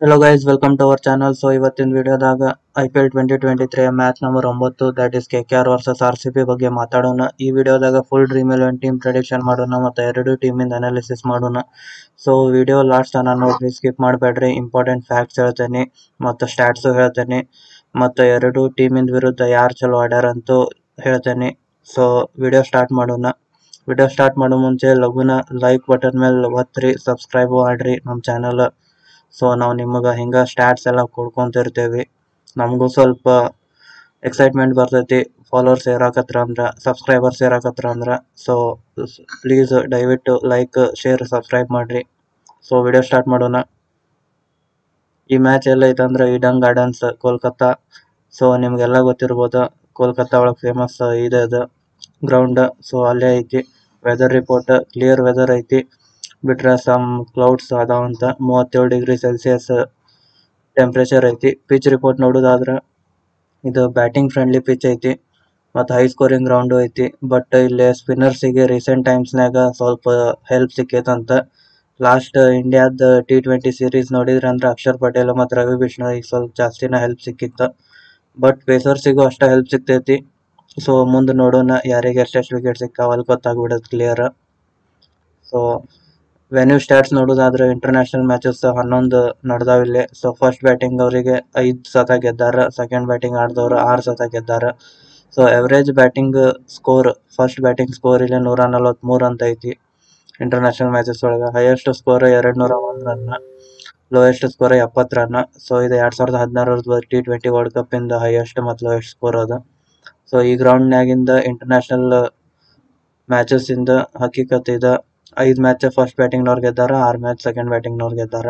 hello guys welcome to our channel so ಇವತ್ತಿನ ವಿಡಿಯೋದಾಗ I P L twenty twenty three match number ಒಂಬತ್ತು that is K K R versus R C B ಬಗ್ಗೆ ಮಾತಾಡೋಣ ಈ ವಿಡಿಯೋದಾಗ full Dream Eleven team prediction ಮಾಡೋಣ ಮತ್ತು ಎರಡು ಟೀಮಿಂದ ಅನಾಲಿಸಿಸ್ ಮಾಡೋಣ ಸೊ ವಿಡಿಯೋ ಲಾಸ್ಟ್ ತನಕ ನೋಡ್ರಿ ಸ್ಕಿಪ್ ಮಾಡಬೇಡ್ರಿ ಇಂಪಾರ್ಟೆಂಟ್ ಫ್ಯಾಕ್ಟ್ಸ್ ಹೇಳ್ತೇನೆ ಮತ್ತು ಸ್ಟ್ಯಾಟ್ಸು ಹೇಳ್ತೇನೆ ಮತ್ತು ಎರಡು ಟೀಮಿಂದ ವಿರುದ್ಧ ಯಾರು ಚಲೋ ಆಡ್ಯಾರ ಅಂತೂ ಹೇಳ್ತೇನೆ ಸೊ ವಿಡಿಯೋ ಸ್ಟಾರ್ಟ್ ಮಾಡೋಣ ವಿಡಿಯೋ ಸ್ಟಾರ್ಟ್ ಮಾಡೋ ಮುಂಚೆ ಲಘುನ ಲೈಕ್ ಬಟನ್ ಮೇಲೆ ಒತ್ತಿರಿ ಸಬ್ಸ್ಕ್ರೈಬ್ ಮಾಡ್ರಿ ನಮ್ಮ ಚಾನಲ್ ಸೊ ನಾವು ನಿಮಗೆ ಹಿಂಗೆ ಸ್ಟ್ಯಾಟ್ಸ್ ಎಲ್ಲ ಕೊಡ್ಕೊಂತಿರ್ತೀವಿ ನಮಗೂ ಸ್ವಲ್ಪ ಎಕ್ಸೈಟ್ಮೆಂಟ್ ಬರ್ತೈತಿ ಫಾಲೋವರ್ಸ್ ಏರಾಕತ್ರ ಅಂದ್ರೆ ಸಬ್ಸ್ಕ್ರೈಬರ್ಸ್ ಏರಾಕತ್ರ ಅಂದ್ರೆ ಸೊ ಪ್ಲೀಸ್ ದಯವಿಟ್ಟು ಲೈಕ್ ಶೇರ್ ಸಬ್ಸ್ಕ್ರೈಬ್ ಮಾಡಿರಿ ಸೊ ವಿಡಿಯೋ ಸ್ಟಾರ್ಟ್ ಮಾಡೋಣ ಈ ಮ್ಯಾಚ್ ಎಲ್ಲ ಐತಂದ್ರೆ ಈಡನ್ ಗಾರ್ಡನ್ಸ್ ಕೋಲ್ಕತ್ತಾ ಸೊ ನಿಮಗೆಲ್ಲ ಗೊತ್ತಿರ್ಬೋದು ಕೋಲ್ಕತ್ತಾ ಒಳಗೆ ಫೇಮಸ್ ಇದೆ ಅದು ಗ್ರೌಂಡ್ ಸೊ ಅಲ್ಲೇ ಐತಿ ವೆದರ್ ರಿಪೋರ್ಟ್ ಕ್ಲಿಯರ್ ವೆದರ್ ಐತಿ ಬಿಟ್ರೆ ಸಮ್ ಕ್ಲೌಡ್ಸ್ ಅದಾವಂತ ಮೂವತ್ತೇಳು ಡಿಗ್ರಿ ಸೆಲ್ಸಿಯಸ್ ಟೆಂಪ್ರೇಚರ್ ಐತಿ ಪಿಚ್ ರಿಪೋರ್ಟ್ ನೋಡೋದಾದ್ರೆ ಇದು ಬ್ಯಾಟಿಂಗ್ ಫ್ರೆಂಡ್ಲಿ ಪಿಚ್ ಐತಿ ಮತ್ತು ಹೈ ಸ್ಕೋರಿಂಗ್ ಗ್ರೌಂಡು ಐತಿ ಬಟ್ ಇಲ್ಲಿ ಸ್ಪಿನ್ನರ್ಸಿಗೆ ರೀಸೆಂಟ್ ಟೈಮ್ಸ್ನಾಗ ಸ್ವಲ್ಪ ಹೆಲ್ಪ್ ಸಿಕ್ಕೈತಂತ ಲಾಸ್ಟ್ ಇಂಡಿಯಾದ ಟಿ ಟ್ವೆಂಟಿ ಸೀರೀಸ್ ನೋಡಿದ್ರೆ ಅಂದ್ರೆ ಅಕ್ಷರ್ ಪಟೇಲ್ ಮತ್ತು ರವಿ ಬಿಷ್ಣೋಯಿಗೆ ಸ್ವಲ್ಪ ಜಾಸ್ತಿನ ಹೆಲ್ಪ್ ಸಿಕ್ಕಿತ್ತು ಬಟ್ ಪೇಸರ್ಸಿಗೂ ಅಷ್ಟ ಹೆಲ್ಪ್ ಸಿಗ್ತೈತಿ ಸೊ ಮುಂದೆ ನೋಡೋಣ ಯಾರಿಗೆ ಎಷ್ಟೆಷ್ಟು ವಿಕೆಟ್ ಸಿಕ್ಕಾವ ಅಲ್ಲಿ ಗೊತ್ತಾಗ್ಬಿಡೋದು ಕ್ಲಿಯರ್ ಸೊ ವೆನ್ಯೂ ಸ್ಟ್ಯಾಟ್ಸ್ ನೋಡೋದಾದ್ರೆ ಇಂಟರ್ನ್ಯಾಷನಲ್ ಮ್ಯಾಚಸ್ ಹನ್ನೊಂದು ನಡೆದಾವ ಇಲ್ಲಿ ಸೊ ಫಸ್ಟ್ ಬ್ಯಾಟಿಂಗ್ ಅವರಿಗೆ ಐದು ಸತ ಗೆದ್ದಾರ ಸೆಕೆಂಡ್ ಬ್ಯಾಟಿಂಗ್ ಆಡಿದವರು ಆರು ಸತ ಗೆದ್ದಾರ so average batting score first batting score ಇಲ್ಲಿ ನೂರ ನಲವತ್ತ್ಮೂರು ಅಂತ ಐತಿ ಇಂಟರ್ನ್ಯಾಷನಲ್ ಮ್ಯಾಚಸ್ ಒಳಗೆ ಹೈಯೆಸ್ಟ್ ಸ್ಕೋರ್ ಎರಡು ನೂರ ಒಂದು ರನ್ ಲೋಯೆಸ್ಟ್ ಸ್ಕೋರ್ ಎಪ್ಪತ್ತು ರನ್ ಸೊ ಇದು ಎರಡು ಸಾವಿರದ ಹದಿನಾರರದ್ದು ಟಿ ಟ್ವೆಂಟಿ ವರ್ಲ್ಡ್ ಕಪ್ ಇಂದ ಹೈಯೆಸ್ಟ್ ಮತ್ತು ಲೋಯೆಸ್ಟ್ ಸ್ಕೋರ್ ಅದ ಸೊ ಈ ಗ್ರೌಂಡ್ನ್ಯಾಗಿಂದ ಇಂಟರ್ನ್ಯಾಷನಲ್ ಮ್ಯಾಚಸ್ ಇಂದ ಹಕೀಕತ್ ಇದೆ ಐದು ಮ್ಯಾಚ್ ಫಸ್ಟ್ ಬ್ಯಾಟಿಂಗ್ನವ್ರು ಗೆದ್ದಾರ ಆರು ಮ್ಯಾಚ್ ಸೆಕೆಂಡ್ ಬ್ಯಾಟಿಂಗ್ನವ್ರು ಗೆದ್ದಾರ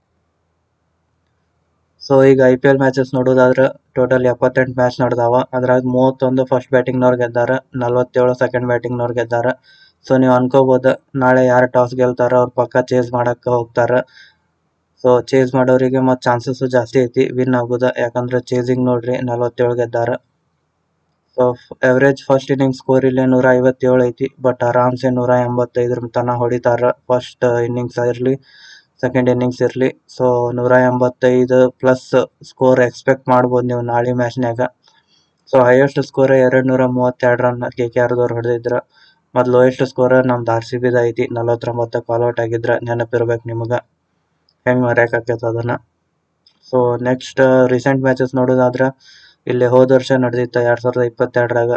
ಸೊ ಈಗ ಐ ಪಿ ಎಲ್ ಮ್ಯಾಚಸ್ ನೋಡೋದಾದ್ರೆ ಟೋಟಲ್ ಎಪ್ಪತ್ತೆಂಟು ಮ್ಯಾಚ್ ನಡೆದಾವ ಅದ್ರಾಗ ಮೂವತ್ತೊಂದು ಫಸ್ಟ್ ಬ್ಯಾಟಿಂಗ್ನವ್ರು ಗೆದ್ದಾರ ನಲ್ವತ್ತೇಳು ಸೆಕೆಂಡ್ ಬ್ಯಾಟಿಂಗ್ನವ್ರು ಗೆದ್ದಾರ ಸೊ ನೀವು ಅನ್ಕೋಬೋದು ನಾಳೆ ಯಾರು ಟಾಸ್ ಗೆಲ್ತಾರ ಅವ್ರ ಪಕ್ಕ ಚೇಸ್ ಮಾಡಕ್ಕೆ ಹೋಗ್ತಾರ ಸೊ ಚೇಸ್ ಮಾಡೋರಿಗೆ ಮತ್ತು ಚಾನ್ಸಸ್ಸು ಜಾಸ್ತಿ ಐತಿ ವಿನ್ ಆಗೋದ ಯಾಕಂದ್ರೆ ಚೇಸಿಂಗ್ ನೋಡ್ರಿ ನಲ್ವತ್ತೇಳು ಗೆದ್ದಾರ so average first inning score ಇಲ್ಲಿ ನೂರ ಐವತ್ತೇಳು ಐತಿ ಬಟ್ ಆರಾಮ್ಸೆ ನೂರ ಎಂಬತ್ತೈದರ ತನಕ ಹೊಡಿತಾರ ಫಸ್ಟ್ ಇನ್ನಿಂಗ್ಸ್ ಇರಲಿ ಸೆಕೆಂಡ್ ಇನ್ನಿಂಗ್ಸ್ ಇರಲಿ ಸೊ ನೂರ ಎಂಬತ್ತೈದು ಪ್ಲಸ್ ಸ್ಕೋರ್ ಎಕ್ಸ್ಪೆಕ್ಟ್ ಮಾಡ್ಬೋದು ನೀವು ನಾಳೆ ಮ್ಯಾಚ್ನ್ಯಾಗ ಸೊ ಹೈಯೆಸ್ಟ್ ಸ್ಕೋರ್ ಎರಡು ನೂರ ಮೂವತ್ತೆರಡು ರನ್ ಕೆ ಕೆ ಆರ್ದವ್ರು ಹೊಡೆದಿದ್ರ ಮತ್ತು ಲೋಯೆಸ್ಟ್ ಸ್ಕೋರ್ ನಮ್ದು ಆರ್ ಸಿ ಬಿದ ಐತಿ ನಲವತ್ತೊಂಬತ್ತು ಔಟ್ ಆಗಿದ್ರ ನೆನಪಿರ್ಬೇಕು ನಿಮಗೆ ಹೆಂಗೆ ಮರ್ಯಾಕತ್ತೈತೆ ಅದನ್ನು ಸೊ ನೆಕ್ಸ್ಟ್ ರೀಸೆಂಟ್ ಮ್ಯಾಚಸ್ ನೋಡೋದಾದ್ರೆ ಇಲ್ಲಿ ಹೋದ ವರ್ಷ ನಡೆದಿತ್ತು ಎರಡು ಸಾವಿರದ ಇಪ್ಪತ್ತೆರಡರಾಗ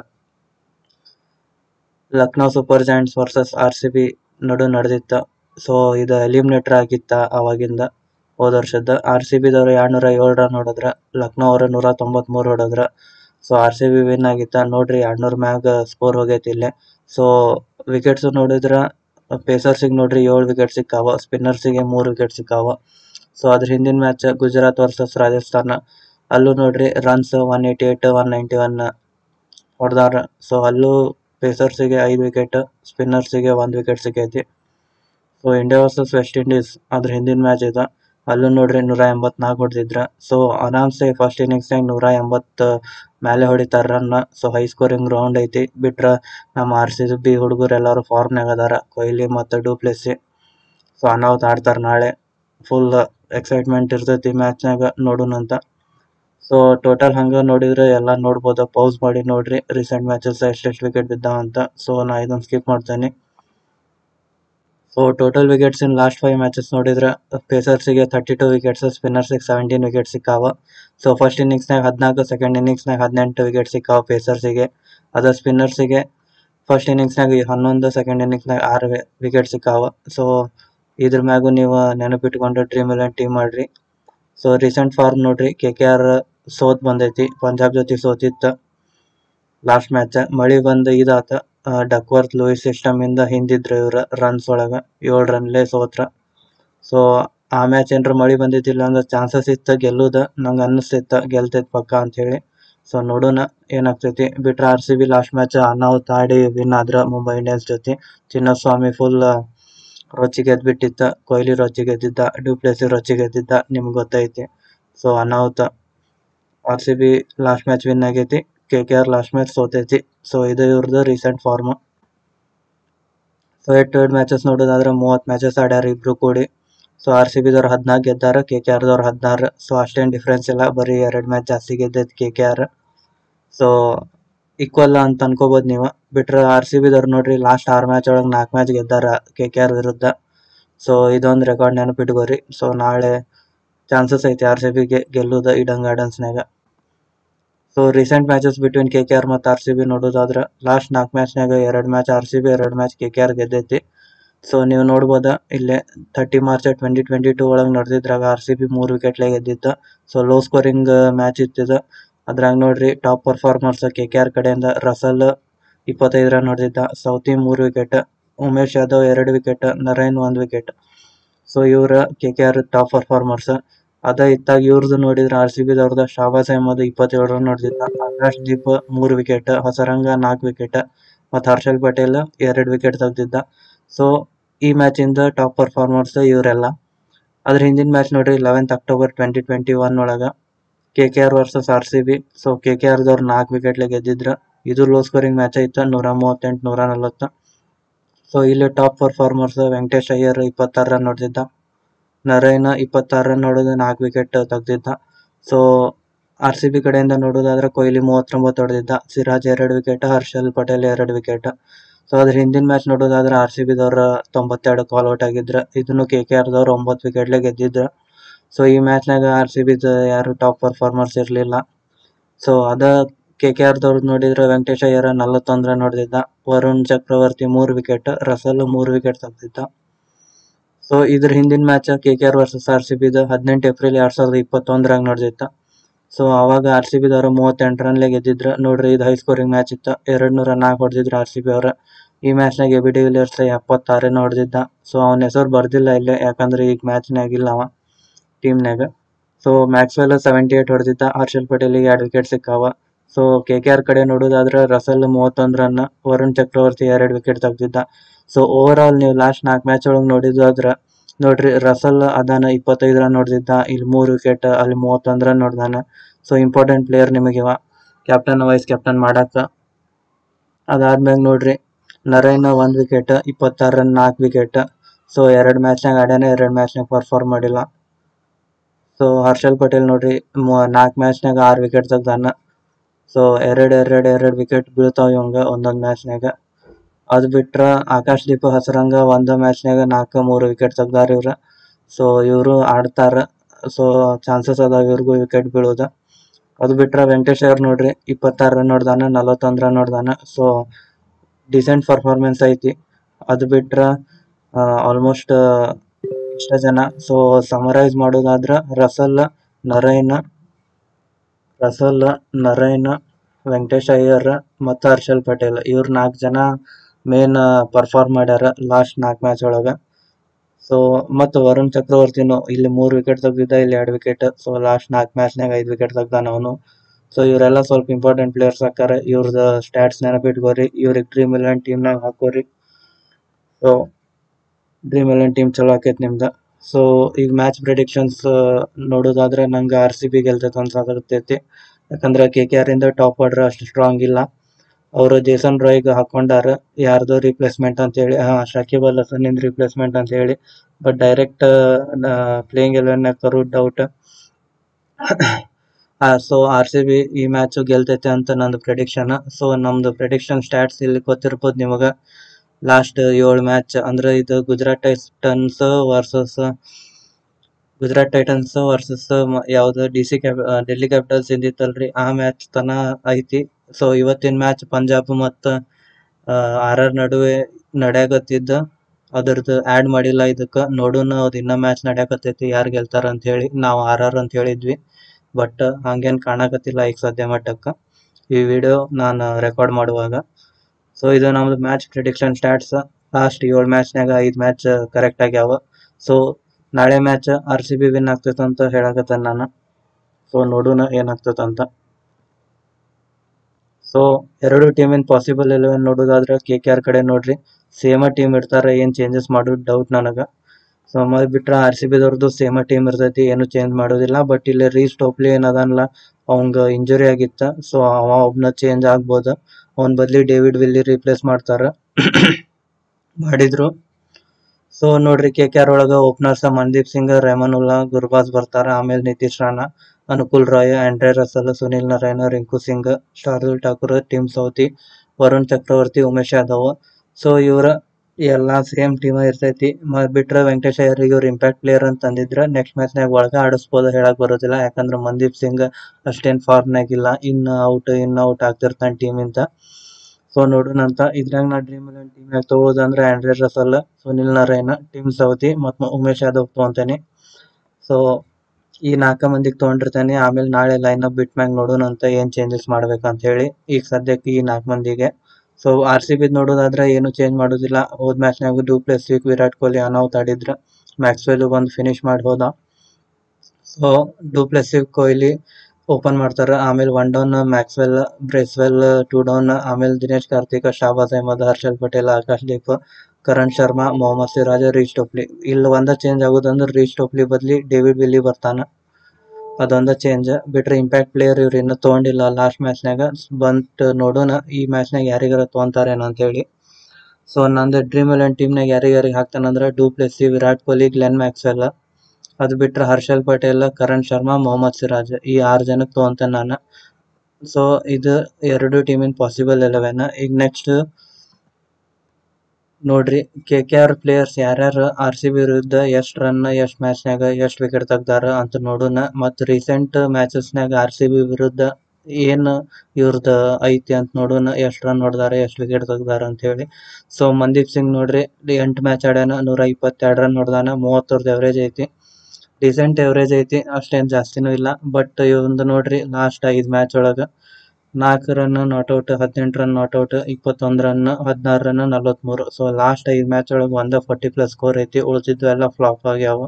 Lucknow Super Giants versus R C B ನಡು ನಡೆದಿತ್ತು ಸೊ ಇದು ಎಲಿಮಿನೇಟರ್ ಆಗಿತ್ತ ಅವಾಗಿಂದ ಹೋದ ವರ್ಷದ ಆರ್ ಸಿ ಬಿದವ್ರು ಎರಡ್ನೂರ ಏಳು ರನ್ ಹೊಡೆದ್ರ ಲಕ್ನೋ ಅವರು ನೂರ ತೊಂಬತ್ಮೂರು ಹೊಡೆದ್ರ so R C B win ಆಗಿತ್ತ ನೋಡ್ರಿ ಎರಡ್ನೂರ ಮ್ಯಾಗ ಸ್ಕೋರ್ ಹೋಗೈತಿ ಇಲ್ಲಿ ಸೊ ವಿಕೆಟ್ಸ್ ನೋಡಿದ್ರ ಪೇಸರ್ಸಿಗೆ ನೋಡ್ರಿ ಏಳು ವಿಕೆಟ್ ಸಿಕ್ಕಾವ ಸ್ಪಿನ್ನರ್ಸಿಗೆ ಮೂರು ವಿಕೆಟ್ ಸಿಕ್ಕಾವ ಸೊ ಅದ್ರ ಹಿಂದಿನ ಮ್ಯಾಚ್ ಗುಜರಾತ್ ವರ್ಸಸ್ ರಾಜಸ್ಥಾನ ಅಲ್ಲೂ ನೋಡ್ರಿ runs one eighty eight one ninety one ಹೊಡೆದಾರ ಸೊ ಅಲ್ಲೂ ಪೇಸರ್ಸಿಗೆ ಐದು ವಿಕೆಟ್ ಸ್ಪಿನ್ನರ್ಸಿಗೆ ಒಂದು ವಿಕೆಟ್ ಸಿಕ್ಕೈತಿ so India versus West Indies ಅದ್ರ ಹಿಂದಿನ ಮ್ಯಾಚ್ ಇದೆ ಅಲ್ಲೂ ನೋಡ್ರಿ ನೂರ ಎಂಬತ್ನಾಲ್ಕು ಹೊಡೆದಿದ್ರ ಸೊ ಆರಾಮ್ಸೆ ಫಸ್ಟ್ ಇನ್ನಿಂಗ್ಸ್ನಾಗ ನೂರ ಎಂಬತ್ತು ಮೇಲೆ ಹೊಡಿತಾರ run so high scoring ground ಐತಿ ಬಿಟ್ರ ನಮ್ಮ ಆರ್ ಸಿ ಬಿ ಹುಡುಗರು ಎಲ್ಲರೂ ಫಾರ್ಮ್ನಾಗ ಅದಾರ ಕೊಹ್ಲಿ ಮತ್ತು ಡೂಪ್ಲೆಸಿ ಸೊ ಅನಾಹುತ ಆಡ್ತಾರ ನಾಳೆ ಫುಲ್ ಎಕ್ಸೈಟ್ಮೆಂಟ್ ಇರ್ತೈತಿ ಮ್ಯಾಚ್ನಾಗ ನೋಡೋಣಂತ ಸೊ ಟೋಟಲ್ ಹಂಗೆ ನೋಡಿದ್ರೆ ಎಲ್ಲ ನೋಡ್ಬೋದು ಪೌಸ್ ಮಾಡಿ ನೋಡ್ರಿ ರೀಸೆಂಟ್ ಮ್ಯಾಚಸ್ ಎಷ್ಟೆಷ್ಟು ವಿಕೆಟ್ ಬಿದ್ದಾವಂತ ಸೊ ನಾ ಇದನ್ನು ಸ್ಕಿಪ್ ಮಾಡ್ತೇನೆ so total wickets in last five matches ನೋಡಿದ್ರೆ ಪೇಸರ್ಸಿಗೆ ತರ್ಟಿ ಟು ವಿಕೆಟ್ಸ್ ಸ್ಪಿನ್ನರ್ಸಿಗೆ ಸೆವೆಂಟೀನ್ ವಿಕೆಟ್ ಸಿಕ್ಕಾವ ಸೊ ಫಸ್ಟ್ ಇನ್ನಿಂಗ್ಸ್ನಾಗ ಹದಿನಾಲ್ಕು ಸೆಕೆಂಡ್ ಇನ್ನಿಂಗ್ಸ್ನಾಗ ಹದಿನೆಂಟು ವಿಕೆಟ್ ಸಿಕ್ಕಾವ ಪೇಸರ್ಸಿಗೆ ಅದ ಸ್ಪಿನ್ನರ್ಸಿಗೆ ಫಸ್ಟ್ ಇನ್ನಿಂಗ್ಸ್ನಾಗ ಹನ್ನೊಂದು ಸೆಕೆಂಡ್ ಇನ್ನಿಂಗ್ಸ್ನಾಗ ಆರು ವಿಕೆಟ್ ಸಿಕ್ಕಾವ ಸೊ ಇದ್ರ ಮ್ಯಾಗು ನೀವು ನೆನಪಿಟ್ಕೊಂಡು ಡ್ರೀಮ್ ಇಲೆವೆನ್ ಟೀಮ್ ಮಾಡ್ರಿ ಸೊ ರೀಸೆಂಟ್ ಫಾರ್ಮ್ ನೋಡ್ರಿ ಕೆ ಕೆ ಆರ್ ಸೋತ್ ಬಂದೈತಿ ಪಂಜಾಬ್ ಜೊತೆ ಸೋತಿತ್ತು ಲಾಸ್ಟ್ ಮ್ಯಾಚ್ ಮಳಿ ಬಂದು ಇದಾತ ಡಕ್ವರ್ತ್ ಲೂಯಿಸ್ ಸಿಸ್ಟಮ್ ಇಂದ ಹಿಂದಿದ್ರು ಇವ್ರ ರನ್ಸ್ ಒಳಗ ಏಳು ರನ್ಲೇ ಸೋತ್ರ ಸೊ ಆ ಮ್ಯಾಚ್ ಏನ್ರ ಮಳಿ ಬಂದಿದ್ದಿಲ್ಲ ಅಂದ್ರೆ ಚಾನ್ಸಸ್ ಇತ್ತು ಗೆಲ್ಲುದ ನಂಗೆ ಅನ್ನಿಸ್ತಿತ್ತು ಗೆಲ್ತೈತಿ ಪಕ್ಕ ಅಂತ ಹೇಳಿ ಸೊ ನೋಡೋಣ ಏನಾಗ್ತೈತಿ ಬಿಟ್ರೆ R C B last match ಅನಾಹುತ ಆಡಿ ವಿನ್ ಆದ್ರ ಮುಂಬೈ ಇಂಡಿಯನ್ಸ್ ಜೊತೆ ಚಿನ್ನಸ್ವಾಮಿ ಫುಲ್ ರೊಚ್ಚಿ ಗೆದ್ಬಿಟ್ಟಿತ್ತ ಕೊಹ್ಲಿ ರೊಚ್ಚಿ ಗೆದ್ದಿದ್ದ ಡ್ಯೂಪ್ಲೆಸಿ ರೊಚ್ಚಿ ಗೆದ್ದಿದ್ದ ನಿಮ್ಗೆ ಗೊತ್ತೈತಿ ಸೊ ಅನಾಹುತ R C B last match win ಆಗೈತಿ K K R last match ಸೋತೈತಿ ಸೊ ಇದು ಇವ್ರದ್ದು recent form so head to head matches ನೋಡೋದಾದ್ರೆ ಮೂವತ್ತು ಮ್ಯಾಚಸ್ ಆಡ್ಯಾರ ಇಬ್ರು ಕೂಡಿ ಸೊ ಆರ್ ಸಿ ಬಿದವ್ರು ಹದಿನಾಲ್ಕು ಗೆದ್ದಾರ ಕೆ ಕೆ ಆರ್ದವ್ರು ಹದಿನಾರು ಸೊ ಅಷ್ಟೇನು ಡಿಫ್ರೆನ್ಸ್ ಇಲ್ಲ ಬರೀ ಎರಡು ಮ್ಯಾಚ್ ಜಾಸ್ತಿ ಗೆದ್ದೈತೆ K K R so equal ಅಂತ ಅನ್ಕೋಬೋದು ನೀವು ಬಿಟ್ರೆ ಆರ್ ಸಿ ಬಿದವ್ರು ನೋಡ್ರಿ ಲಾಸ್ಟ್ ಆರು ಮ್ಯಾಚ್ ಒಳಗೆ ನಾಲ್ಕು ಮ್ಯಾಚ್ ಗೆದ್ದಾರ ಕೆ ಕೆ ಆರ್ ವಿರುದ್ಧ ಸೊ ಇದೊಂದು ರೆಕಾರ್ಡ್ ನೆನಪಿಟ್ಕೋರಿ ಸೊ ನಾಳೆ ಚಾನ್ಸಸ್ ಐತಿ ಆರ್ ಸಿ ಬಿಗೆ ಗೆಲ್ಲುದ ಈಡನ್ ಗಾರ್ಡನ್ಸ್ನಾಗ so recent matches between K K R ಮತ್ತು ಆರ್ ಸಿ ಬಿ ನೋಡೋದಾದ್ರೆ ಲಾಸ್ಟ್ ನಾಲ್ಕು ಮ್ಯಾಚ್ನಾಗ ಎರಡು ಮ್ಯಾಚ್ ಆರ್ ಸಿ ಬಿ ಎರಡು ಮ್ಯಾಚ್ ಕೆ ಕೆ ಆರ್ ಗೆದ್ದೈತಿ ಸೊ ನೀವು ನೋಡ್ಬೋದ ಇಲ್ಲೇ thirty March twenty twenty two ಒಳಗೆ ನಡೆದಿದ್ರಾಗ ಆರ್ ಸಿ ಬಿ ಮೂರು ವಿಕೆಟ್ಲೆ ಗೆದ್ದಿತ್ತು ಸೊ ಲೋ ಸ್ಕೋರಿಂಗ್ ಮ್ಯಾಚ್ ಇತ್ತಿದ ಅದ್ರಾಗ ನೋಡ್ರಿ top performers K K R ಕಡೆಯಿಂದ ರಸಲ್ ಇಪ್ಪತ್ತೈದು ರನ್ ಹೊಡೆದಿದ್ದ ಸೌತಿ ಮೂರು ವಿಕೆಟ್ ಉಮೇಶ್ ಯಾದವ್ ಎರಡು ವಿಕೆಟ್ ನರೈನ್ ಒಂದು ವಿಕೆಟ್ ಸೊ ಇವ್ರ K K R top performers ಅದ ಇತ್ತಾಗ ಇವ್ರದ್ದು ನೋಡಿದ್ರೆ ಆರ್ ಸಿ ಬಿದವ್ರದ್ದು ಶಾಬಾಸ್ ಅಹಮದ್ ಇಪ್ಪತ್ತೇಳು ರನ್ ಹೊಡೆದಿದ್ದ ಆಕಾಶ್ ದೀಪ್ ಮೂರು ವಿಕೆಟ್ ಹೊಸರಂಗ ನಾಲ್ಕು ವಿಕೆಟ್ ಮತ್ತು ಹರ್ಷಲ್ ಪಟೇಲ್ ಎರಡು ವಿಕೆಟ್ ತೆಗ್ದಿದ್ದ ಸೊ ಈ ಮ್ಯಾಚಿಂದ ಟಾಪ್ ಪರ್ಫಾರ್ಮರ್ಸ್ ಇವರೆಲ್ಲ ಅದ್ರ ಹಿಂದಿನ ಮ್ಯಾಚ್ ನೋಡ್ರಿ eleventh October twenty twenty one ಒಳಗೆ K K R versus R C B so K K ಆರ್ದವ್ರು ನಾಲ್ಕು ವಿಕೆಟ್ಲೆ ಗೆದ್ದಿದ್ರು ಇದು ಲೋ ಸ್ಕೋರಿಂಗ್ ಮ್ಯಾಚ್ ಐತೆ ನೂರ ಮೂವತ್ತೆಂಟು ನೂರ ನಲ್ವತ್ತು ಸೊ ಇಲ್ಲಿ ಟಾಪ್ ಪರ್ಫಾರ್ಮರ್ಸ್ ವೆಂಕಟೇಶ್ ಅಯ್ಯರ್ ಇಪ್ಪತ್ತಾರು ರನ್ ಹೊಡೆದಿದ್ದ ನರೈನ್ ಇಪ್ಪತ್ತಾರು ರನ್ ಹೊಡೆದು ನಾಲ್ಕು ವಿಕೆಟ್ ತೆಗ್ದಿದ್ದ ಸೊ ಆರ್ ಸಿ ಬಿ ಕಡೆಯಿಂದ ನೋಡೋದಾದ್ರೆ ಕೊಹ್ಲಿ ಮೂವತ್ತೊಂಬತ್ತು ಹೊಡೆದಿದ್ದ ಸಿರಾಜ್ ಎರಡು ವಿಕೆಟ್ ಹರ್ಷಲ್ ಪಟೇಲ್ ಎರಡು ವಿಕೆಟ್ ಸೊ ಅದ್ರ ಹಿಂದಿನ ಮ್ಯಾಚ್ ನೋಡೋದಾದ್ರೆ ಆರ್ ಸಿ ಬಿದವ್ರ ತೊಂಬತ್ತೆರಡು ಕಾಲ್ ಔಟ್ ಆಗಿದ್ರ ಇದನ್ನು ಕೆ ಕೆ ಆರ್ದವ್ರು ಒಂಬತ್ತು ವಿಕೆಟ್ಲೆ ಗೆದ್ದಿದ್ರು ಸೊ ಈ ಮ್ಯಾಚ್ನಾಗ ಆರ್ ಸಿ ಬಿದ ಯಾರು ಟಾಪ್ ಪರ್ಫಾರ್ಮರ್ಸ್ ಇರಲಿಲ್ಲ ಸೊ ಅದ ಕೆ ಕೆ ಆರ್ದವ್ರದ್ದು ನೋಡಿದ್ರೆ ವೆಂಕಟೇಶ್ ಅಯ್ಯರ್ ನಲವತ್ತೊಂದು ರನ್ ಹೊಡೆದಿದ್ದ ವರುಣ್ ಚಕ್ರವರ್ತಿ ಮೂರು ವಿಕೆಟ್ ರಸಲ್ ಮೂರು ವಿಕೆಟ್ ತೆಗ್ದಿದ್ದ ಸೊ ಇದ್ರ ಹಿಂದಿನ match K K R versus R C ಬಿದ ಹದಿನೆಂಟು ಏಪ್ರಿಲ್ ಎರಡ್ ಸಾವಿರದ ಇಪ್ಪತ್ತೊಂದರಾಗ ನಡೆದಿತ್ತ ಸೊ ಅವಾಗ ಆರ್ ಸಿ ಬಿದವ್ರು ಮೂವತ್ತೆಂಟು ರನ್ಲೆ ಗೆದ್ದಿದ್ರು ನೋಡ್ರಿ ಇದು ಹೈ ಸ್ಕೋರಿಂಗ್ ಮ್ಯಾಚ್ ಇತ್ತು ಎರಡು ನೂರ ನಾಲ್ಕು ಹೊಡೆದಿದ್ರು ಆರ್ ಸಿ ಬಿ ಅವ್ರ ಈ ಮ್ಯಾಚ್ನಾಗ ಎ ಬಿ ಡಿ ವಿಲಿಯರ್ಸ್ ಎಪ್ಪತ್ತಾರನ ಹೊಡೆದಿದ್ದ ಸೊ ಅವನ ಹೆಸರು ಬರ್ದಿಲ್ಲ ಇಲ್ಲೇ ಯಾಕಂದ್ರೆ ಈಗ ಮ್ಯಾಚ್ನಾಗ ಇಲ್ಲ ಅವ ಟೀಮ್ನಾಗ ಸೊ ಮ್ಯಾಕ್ಸ್ವೆಲ್ ಸೆವೆಂಟಿ ಏಟ್ ಹೊಡೆದಿದ್ದ ಹರ್ಷಲ್ ಪಟೇಲಿಗೆ ಎರಡು ವಿಕೆಟ್ ಸಿಕ್ಕಾವ ಸೊ ಕೆ ಕೆ ಆರ್ ಕಡೆ ನೋಡೋದಾದ್ರೆ ರಸಲ್ ಮೂವತ್ತೊಂದು ರನ್ ವರುಣ್ ಚಕ್ರವರ್ತಿ ಎರಡು ವಿಕೆಟ್ ತೆಗ್ದಿದ್ದ ಸೊ ಓವರ್ ಆಲ್ ನೀವು ಲಾಸ್ಟ್ ನಾಲ್ಕು ಮ್ಯಾಚ್ ಒಳಗೆ ನೋಡಿದಾದ್ರೆ ನೋಡ್ರಿ ರಸಲ್ ಅದಾನ ಇಪ್ಪತ್ತೈದು ರನ್ ಹೊಡೆದಿದ್ದ ಇಲ್ಲಿ ಮೂರು ವಿಕೆಟ್ ಅಲ್ಲಿ ಮೂವತ್ತೊಂದು ರನ್ ಹೊಡೆದಾನ ಸೊ ಇಂಪಾರ್ಟೆಂಟ್ ಪ್ಲೇಯರ್ ನಿಮಗಿವ ಕ್ಯಾಪ್ಟನ್ ವೈಸ್ ಕ್ಯಾಪ್ಟನ್ ಮಾಡಾಕ ಅದಾದ್ಮ್ಯಾಗ ನೋಡ್ರಿ ನರೈನ ಒಂದು ವಿಕೆಟ್ ಇಪ್ಪತ್ತಾರು ರನ್ ನಾಲ್ಕು ವಿಕೆಟ್ ಸೊ ಎರಡು ಮ್ಯಾಚ್ನಾಗ ಆಡ್ಯಾನ ಎರಡು ಮ್ಯಾಚ್ನಾಗ ಪರ್ಫಾರ್ಮ್ ಮಾಡಿಲ್ಲ ಸೊ ಹರ್ಷಲ್ ಪಟೇಲ್ ನೋಡ್ರಿ ನಾಲ್ಕು ಮ್ಯಾಚ್ನಾಗ ಆರು ವಿಕೆಟ್ ತೆಗ್ದಾನ ಸೊ ಎರಡು ಎರಡು ಎರಡು ವಿಕೆಟ್ ಬೀಳ್ತಾವ ಇವಂಗ ಒಂದೊಂದು ಮ್ಯಾಚ್ನಾಗ ಅದು ಬಿಟ್ರ ಆಕಾಶ್ ದೀಪ ಹಸರಂಗ ಒಂದ ಮ್ಯಾಚ್ನಾಗ ನಾಲ್ಕು ಮೂರು ವಿಕೆಟ್ ತೆಗ್ದಾರ ಇವ್ರ ಸೊ ಇವರು ಆಡ್ತಾರ ಸೊ ಚಾನ್ಸಸ್ ಅದಾವ ಇವ್ರಿಗೂ ವಿಕೆಟ್ ಬೀಳೋದ ಅದು ಬಿಟ್ರ ವೆಂಕಟೇಶ್ ಅವ್ರು ನೋಡ್ರಿ ಇಪ್ಪತ್ತಾರು ರನ್ ಹೊಡ್ದಾನ ನಲವತ್ತೊಂದು ರನ್ ಹೊಡ್ದಾನ ಸೊ ಡಿಸೆಂಟ್ ಪರ್ಫಾರ್ಮೆನ್ಸ್ ಐತಿ ಅದು ಬಿಟ್ರ ಆಲ್ಮೋಸ್ಟ್ ಇಷ್ಟ ಜನ ಸೊ ಸಮರೈಸ್ ಮಾಡೋದಾದ್ರ Russell Narine Russell Narine Venkatesh Iyer ಮತ್ತು ಹರ್ಷಲ್ ಪಟೇಲ್ ಇವ್ರು ನಾಲ್ಕು ಜನ ಮೇನ್ ಪರ್ಫಾರ್ಮ್ ಮಾಡ್ಯಾರ ಲಾಸ್ಟ್ ನಾಲ್ಕು ಮ್ಯಾಚ್ ಒಳಗೆ ಸೊ ಮತ್ತು ವರುಣ್ ಚಕ್ರವರ್ತಿನು ಇಲ್ಲಿ ಮೂರು ವಿಕೆಟ್ ತೆಗ್ದಿದ್ದ ಇಲ್ಲಿ ಎರಡು ವಿಕೆಟ್ ಸೊ ಲಾಸ್ಟ್ ನಾಲ್ಕು ಮ್ಯಾಚ್ನಾಗ ಐದು ವಿಕೆಟ್ ತೆಗ್ದಾನ ಅವನು ಸೊ ಇವರೆಲ್ಲ ಸ್ವಲ್ಪ ಇಂಪಾರ್ಟೆಂಟ್ ಪ್ಲೇಯರ್ಸ್ ಹಾಕಾರ ಇವ್ರದ್ದು ಸ್ಟ್ಯಾಟ್ಸ್ ನೆನಪಿಟ್ಕೋರಿ ಇವ್ರಿಗೆ ಡ್ರೀಮ್ ಇಲೆವೆನ್ ಟೀಮ್ನಾಗ ಹಾಕೋರಿ ಸೊ ಡ್ರೀಮ್ ಇಲೆವೆನ್ ಟೀಮ್ ಚಲೋ ಆಕೈತಿ ನಿಮ್ದು ಸೊ ಈಗ ಮ್ಯಾಚ್ ಪ್ರಿಡಿಕ್ಷನ್ಸ್ ನೋಡೋದಾದ್ರೆ ನಂಗೆ ಆರ್ ಸಿ ಬಿ ಗೆಲ್ತೈತೆ ಅನ್ಸಾಕತ್ತೈತಿ ಯಾಕಂದ್ರೆ ಕೆ ಕೆ ಆರ್ ಇಂದ ಟಾಪ್ ಆರ್ಡರ್ ಅಷ್ಟು ಸ್ಟ್ರಾಂಗ್ ಇಲ್ಲ ಅವರು ಜೇಸನ್ ರಾಯ್ಗೆ ಹಾಕೊಂಡಾರ ಯಾರ್ದೋ ರಿಪ್ಲೇಸ್ಮೆಂಟ್ ಅಂತ ಹೇಳಿ ಹಾ ಶಕೀಬ್ ಅಲ್ ಹಸನಿಂದ ರಿಪ್ಲೇಸ್ಮೆಂಟ್ ಅಂತ ಹೇಳಿ ಬಟ್ ಡೈರೆಕ್ಟ್ ಪ್ಲೇಯಿಂಗ್ ಎಲೆವೆನ್ ಕರು doubt so R C B ಈ ಮ್ಯಾಚ್ ಗೆಲ್ತೈತೆ ಅಂತ ನಂದು ಪ್ರಿಡಿಕ್ಷನ್ ಸೊ ನಮ್ದು ಪ್ರಿಡಿಕ್ಷನ್ ಸ್ಟ್ಯಾಟ್ಸ್ ಇಲ್ಲಿ ಗೊತ್ತಿರ್ಬೋದು ನಿಮಗೆ ಲಾಸ್ಟ್ ಏಳು ಮ್ಯಾಚ್ ಅಂದ್ರೆ ಇದು Gujarat Titans versus Gujarat Titans versus ಯಾವ್ದು D C cap Delhi Capitals ಇಂದಿತ್ತಲ್ರಿ ಆ ಮ್ಯಾಚ್ ತನ ಐತಿ ಸೊ ಇವತ್ತಿನ ಮ್ಯಾಚ್ ಪಂಜಾಬ್ ಮತ್ತು ಆರ್ ಆರ್ ನಡುವೆ ನಡೆಯಕತ್ತಿದ್ದ ಅದ್ರದ್ದು ಆ್ಯಡ್ ಮಾಡಿಲ್ಲ ಇದಕ್ಕೆ ನೋಡೋಣ ಅದು ಇನ್ನೂ ಮ್ಯಾಚ್ ನಡೆಯಕತ್ತೈತಿ ಯಾರು ಗೆಲ್ತಾರ ಅಂತ ಹೇಳಿ ನಾವು ಆರ್ ಆರ್ ಅಂತ ಹೇಳಿದ್ವಿ ಬಟ್ ಹಂಗೇನು ಕಾಣಕತ್ತಿಲ್ಲ ಈಗ ಸದ್ಯ ಮಟ್ಟಕ್ಕೆ ಈ ವಿಡಿಯೋ ನಾನು ರೆಕಾರ್ಡ್ ಮಾಡುವಾಗ ಸೊ ಇದು ನಮ್ದು ಮ್ಯಾಚ್ ಪ್ರಿಡಿಕ್ಷನ್ ಸ್ಟಾಟ್ಸ್ ಲಾಸ್ಟ್ ಏಳು ಮ್ಯಾಚ್ನಾಗ ಐದು ಮ್ಯಾಚ್ ಕರೆಕ್ಟ್ ಆಗ್ಯಾವ ಸೊ ನಾಳೆ match R C B win ಆಗ್ತೈತೆ ಅಂತ ಹೇಳಕತ್ತೇನೆ ನಾನು ಸೊ ನೋಡೋಣ ಏನಾಗ್ತೈತೆ ಅಂತ ಸೊ ಎರಡು ಟೀಮಿನ ಪಾಸಿಬಲ್ ಎಲೆವೆನ್ ನೋಡೋದಾದ್ರೆ ಕೆ ಕೆ ಆರ್ ಕಡೆ ನೋಡ್ರಿ ಸೇಮ ಟೀಮ್ ಇರ್ತಾರೆ ಏನು ಚೇಂಜಸ್ ಮಾಡೋದು ಡೌಟ್ ನನಗೆ ಸೊ ಮತ್ತೆ ಬಿಟ್ರೆ ಆರ್ ಸಿ ಬಿದವ್ರದ್ದು ಸೇಮ ಟೀಮ್ ಇರ್ತೈತಿ ಏನು ಚೇಂಜ್ ಮಾಡೋದಿಲ್ಲ ಬಟ್ ಇಲ್ಲಿ ರೀಸ್ ಟೋಪ್ಲಿ ಏನದಲ್ಲ ಅವಂಗ ಇಂಜುರಿ ಆಗಿತ್ತ ಸೊ ಅವ ಒಬ್ನ ಚೇಂಜ್ ಆಗ್ಬೋದು ಅವನ ಬದಲಿ ಡೇವಿಡ್ ವಿಲ್ಲಿ ರಿಪ್ಲೇಸ್ ಮಾಡ್ತಾರ ಮಾಡಿದ್ರು ಸೊ ನೋಡ್ರಿ ಕೆ ಕೆ ಆರ್ ಒಳಗ ಓಪನರ್ಸ್ ಮನ್ದೀಪ್ ಸಿಂಗ್ ರೆಮನುಲ್ಲಾ ಗುರ್ಬಾಸ್ ಬರ್ತಾರ ಆಮೇಲೆ Nitish Rana Anukul Roy Andre Russell Sunil Narayana Rinku Singh Shardul Thakur Tim Southee Varun Chakravarthy Umesh Yadav so ಇವ್ರ ಎಲ್ಲಾ ಸೇಮ್ ಟೀಮ್ ಇರ್ತೈತಿ ಮ- ಬಿಟ್ರ ವೆಂಕಟೇಶ್ ಅಯ್ಯರ್ಗೆ ಇವ್ರ ಇಂಪ್ಯಾಕ್ಟ್ ಪ್ಲೇಯರ್ ಅಂತ ಅಂದಿದ್ರ ನೆಕ್ಸ್ಟ್ ಮ್ಯಾಚ್ ನಾಗ ಒಳಗ ಆಡಿಸ್ಬೋದು ಹೇಳಕ್ ಬರೋದಿಲ್ಲ ಯಾಕಂದ್ರ ಮನ್ದೀಪ್ ಸಿಂಗ್ ಅಷ್ಟೇನ್ ಫಾರ್ಮ್ ನಾಗ ಇಲ್ಲ ಇನ್ ಔಟ್ ಇನ್ ಔಟ್ ಆಗ್ತಿರ್ತಾನ ಟೀಮ್ ಇಂದ ಸೊ ನೋಡೋಣಂತ ಇದ್ರಾಗ ನಾ ಡ್ರೀಮ್ ಇಲೆವೆನ್ ಟೀಮ್ ನಾಗ ತಗೋದಂದ್ರ Andre Russell Sunil Narayana Tim Southee ಮತ್ ಉಮೇಶ್ ಯಾದವ್ ತಗೊಂತಾನೆ ಸೊ ಈ ನಾಲ್ಕ ಮಂದಿಗೆ ತಗೊಂಡಿರ್ತಾನೆ ಆಮೇಲೆ ನಾಳೆ ಲೈನ್ ಅಪ್ ಬಿಟ್ ಮ್ಯಾಗ ನೋಡೋಣ ಅಂತ ಏನ್ ಚೇಂಜಸ್ ಮಾಡ್ಬೇಕಂತ ಹೇಳಿ ಈಗ ಸದ್ಯಕ್ಕೆ ಈ ನಾಲ್ಕು ಮಂದಿಗೆ ಸೊ ಆರ್ ಸಿ ಬಿ ನೋಡೋದಾದ್ರೆ ಏನು ಚೇಂಜ್ ಮಾಡೋದಿಲ್ಲ ಹೋದ್ ಮ್ಯಾಚ್ ನಾಗ ಡೂ ಪ್ಲಸ್ ವಿರಾಟ್ ಕೊಹ್ಲಿ ಅನೌಟ್ ಆಡಿದ್ರ ಮ್ಯಾಕ್ಸ್ವೆಲ್ ಬಂದು ಫಿನಿಶ್ ಮಾಡಿ ಹೋದ so du Plessis Kohli open ಮಾಡ್ತಾರ ಆಮೇಲೆ one down Maxwell Bracewell two down ಆಮೇಲೆ ದಿನೇಶ್ ಕಾರ್ತಿಕ್ ಶಾಬಾಜ್ ಅಹಮದ್ ಹರ್ಷಲ್ ಪಟೇಲ್ ಆಕಾಶ್ ದೀಪ್ ಕರಣ್ ಶರ್ಮಾ ಮೊಹಮ್ಮದ್ ಸಿರಾಜ್ ರೀಶ್ ಟೋಪ್ಲಿ ಇಲ್ಲಿ ಒಂದ ಚೇಂಜ್ ಆಗೋದಂದ್ರೆ ರೀಶ್ ಟೋಪ್ಲಿ ಬದ್ಲಿ ಡೇವಿಡ್ ವಿಲ್ಲಿ ಬರ್ತಾನ ಅದೊಂದ ಚೇಂಜ್ ಬಿಟ್ರೆ ಇಂಪ್ಯಾಕ್ಟ್ ಪ್ಲೇಯರ್ ಇವ್ರು ಇನ್ನೂ ತಗೊಂಡಿಲ್ಲ ಲಾಸ್ಟ್ ಮ್ಯಾಚ್ನಾಗ ಬಂಟ್ ನೋಡೋಣ ಈ ಮ್ಯಾಚ್ನಾಗ ಯಾರಿಗಾರ ತಗೊಂತಾರೇನೋ ಅಂತ ಹೇಳಿ ಸೊ ನಂದು ಡ್ರೀಮ್ ಇಲೆವೆನ್ ಟೀಮ್ನಾಗ ಯಾರಿಗೆ ಯಾರಿಗೆ ಹಾಕ್ತಾನಂದ್ರೆ du Plessis Virat Kohli Glenn Maxwell ಅದು ಬಿಟ್ರೆ ಹರ್ಷಲ್ ಪಟೇಲ್ ಕರಣ್ ಶರ್ಮಾ ಮೊಹಮ್ಮದ್ ಸಿರಾಜ್ ಈ ಆರು ಜನಕ್ಕೆ ತಗೊಂತೇನೆ ನಾನು ಸೊ ಇದು ಎರಡು ಟೀಮಿನ ಪಾಸಿಬಲ್ ಎಲೆವೆನ್ ಈಗ ನೆಕ್ಸ್ಟ್ ನೋಡ್ರಿ ಕೆ ಕೆ ಆರ್ ಪ್ಲೇಯರ್ಸ್ ಯಾರ್ಯಾರು ಆರ್ ಸಿ ಬಿ ವಿರುದ್ಧ ಎಷ್ಟ್ ರನ್ ಎಷ್ಟ್ ಮ್ಯಾಚ್ನಾಗ ಎಷ್ಟ್ ವಿಕೆಟ್ ತೆಗ್ದಾರ ಅಂತ ನೋಡೋಣ ಮತ್ ರೀಸೆಂಟ್ ಮ್ಯಾಚಸ್ನಾಗ ಆರ್ ಸಿ ಬಿ ವಿರುದ್ಧ ಏನ್ ಇವ್ರದ್ದು ಐತಿ ಅಂತ ನೋಡೋಣ ಎಷ್ಟ್ ರನ್ ಹೊಡೆದಾರ ಎಷ್ಟ್ ವಿಕೆಟ್ ತೆಗ್ದಾರ ಅಂತ ಹೇಳಿ ಸೊ ಮನ್ದೀಪ್ ಸಿಂಗ್ ನೋಡ್ರಿ ಎಂಟು ಮ್ಯಾಚ್ ಆಡ್ಯಾನ ನೂರ ಇಪ್ಪತ್ತೆರಡು ರನ್ ಹೊಡೆದಾನ ಮೂವತ್ತರದ್ದು ಎವರೇಜ್ ಐತಿ ಡಿಸೆಂಟ್ ಎವರೇಜ್ ಐತಿ ಅಷ್ಟೇನ್ ಜಾಸ್ತಿನೂ ಇಲ್ಲ ಬಟ್ ಇವಂದು ನೋಡ್ರಿ ಲಾಸ್ಟ್ ಐದ್ ಮ್ಯಾಚ್ ಒಳಗ ನಾಲ್ಕು ರನ್ ನಾಟ್ಔಟ್ ಹದಿನೆಂಟು ರನ್ ನಾಟ್ಔಟ್ ಇಪ್ಪತ್ತೊಂದು ರನ್ ಹದಿನಾರು ರನ್ ನಲವತ್ಮೂರು ಸೊ ಲಾಸ್ಟ್ ಐದ್ ಮ್ಯಾಚ್ ಒಳಗೆ ಒಂದ ಫಾರ್ಟಿ ಪ್ಲಸ್ ಸ್ಕೋರ್ ಐತಿ ಉಳಿದಿದ್ದು ಎಲ್ಲ ಫ್ಲಾಪ್ ಆಗ್ಯಾವ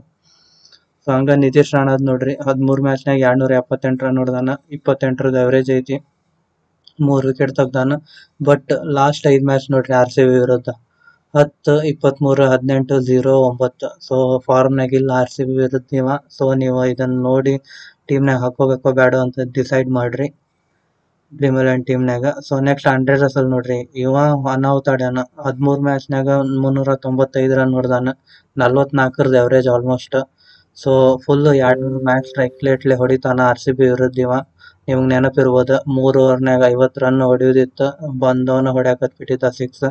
ಸೊ ಹಂಗ ನಿತೀಶ್ ರಾಣಾದ್ ನೋಡ್ರಿ ಹದಿಮೂರು ಮ್ಯಾಚ್ನಾಗ ಎರಡ್ನೂರ ಎಪ್ಪತ್ತೆಂಟು ರನ್ ಹೊಡೆದಾನ ಇಪ್ಪತ್ತೆಂಟರದ್ದು ಎವರೇಜ್ ಐತಿ ಮೂರ್ ವಿಕೆಟ್ ತೆಗ್ದಾನ ಬಟ್ ಲಾಸ್ಟ್ ಐದ್ ಮ್ಯಾಚ್ ನೋಡ್ರಿ ಆರ್ ಸಿ ಬಿ ವಿರುದ್ಧ ಹತ್ತು ಇಪ್ಪತ್ಮೂರು ಹದಿನೆಂಟು ಝೀರೋ ಒಂಬತ್ತು ಸೊ ಫಾರ್ಮ್ನಾಗ ಇಲ್ಲ ಆರ್ ಸಿ ಬಿ ವಿರುದ್ಧ ನೀವ ಸೊ ನೀವು ಇದನ್ನ ನೋಡಿ ಟೀಮ್ನಾಗ ಹಾಕೋಬೇಕೋ ಬೇಡ ಅಂತ ಡಿಸೈಡ್ ಮಾಡ್ರಿ ಡ್ರೀಮ್ ಇಲೆವೆನ್ ಟೀಮ್ನಾಗ ಸೊ ನೆಕ್ಸ್ಟ್ ಹಂಡ್ರೆಡ್ ರಸಲ್ ನೋಡ್ರಿ ಇವ ಅನಾಹುತ ಆಡ್ಯಾನ ಹದಿಮೂರು ಮ್ಯಾಚ್ನಾಗ ಮುನ್ನೂರ ತೊಂಬತ್ತೈದು ರನ್ ಹೊಡೆದಾನ ನಲ್ವತ್ನಾಲ್ಕರದ್ದು ಎವರೇಜ್ ಆಲ್ಮೋಸ್ಟ್ ಸೊ ಫುಲ್ ಎರಡು ಮ್ಯಾಚ್ ಸ್ಟ್ರೈಕ್ ಲೇಟ್ಲೆ ಹೊಡಿತಾನ ಆರ್ ಸಿ ಬಿ ವಿರುದ್ಧ ಇವ ನಿಮ್ಗೆ ನೆನಪಿರ್ಬೋದ ಮೂರು ಓವರ್ನಾಗ ಐವತ್ತು ರನ್ ಹೊಡಿಯೋದಿತ್ತು ಬಂದವನ ಹೊಡ್ಯಾಕತ್ ಬಿಟ್ಟಿದ್ದ ಸಿಕ್ಸ್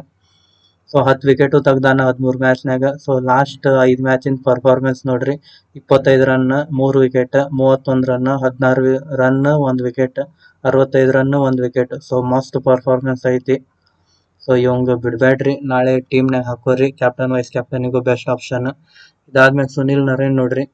ಸೊ ಹತ್ತು ವಿಕೆಟು ತೆಗ್ದಾನ ಹದಿಮೂರು ಮ್ಯಾಚ್ನಾಗ ಸೊ ಲಾಸ್ಟ್ ಐದು ಮ್ಯಾಚಿನ ಪರ್ಫಾರ್ಮೆನ್ಸ್ ನೋಡ್ರಿ ಇಪ್ಪತ್ತೈದು ರನ್ ಮೂರು ವಿಕೆಟ್ ಮೂವತ್ತೊಂದು ರನ್ ಹದಿನಾರು ರನ್ ಒಂದು ವಿಕೆಟ್ ಅರವತ್ತೈದು ರನ್ ಒಂದು ವಿಕೆಟ್ ಸೊ ಮಸ್ತ್ ಪರ್ಫಾರ್ಮೆನ್ಸ್ ಐತಿ ಸೊ ಇವಂಗ ಬಿಡ್ಬೇಡ್ರಿ ನಾಳೆ ಟೀಮ್ನಾಗ ಹಾಕೋರಿ ಕ್ಯಾಪ್ಟನ್ ವೈಸ್ ಕ್ಯಾಪ್ಟನಿಗೂ ಬೆಸ್ಟ್ ಆಪ್ಷನ್ ಇದಾದ್ಮೇಲೆ ಸುನಿಲ್ ನರೇನ್ ನೋಡ್ರಿ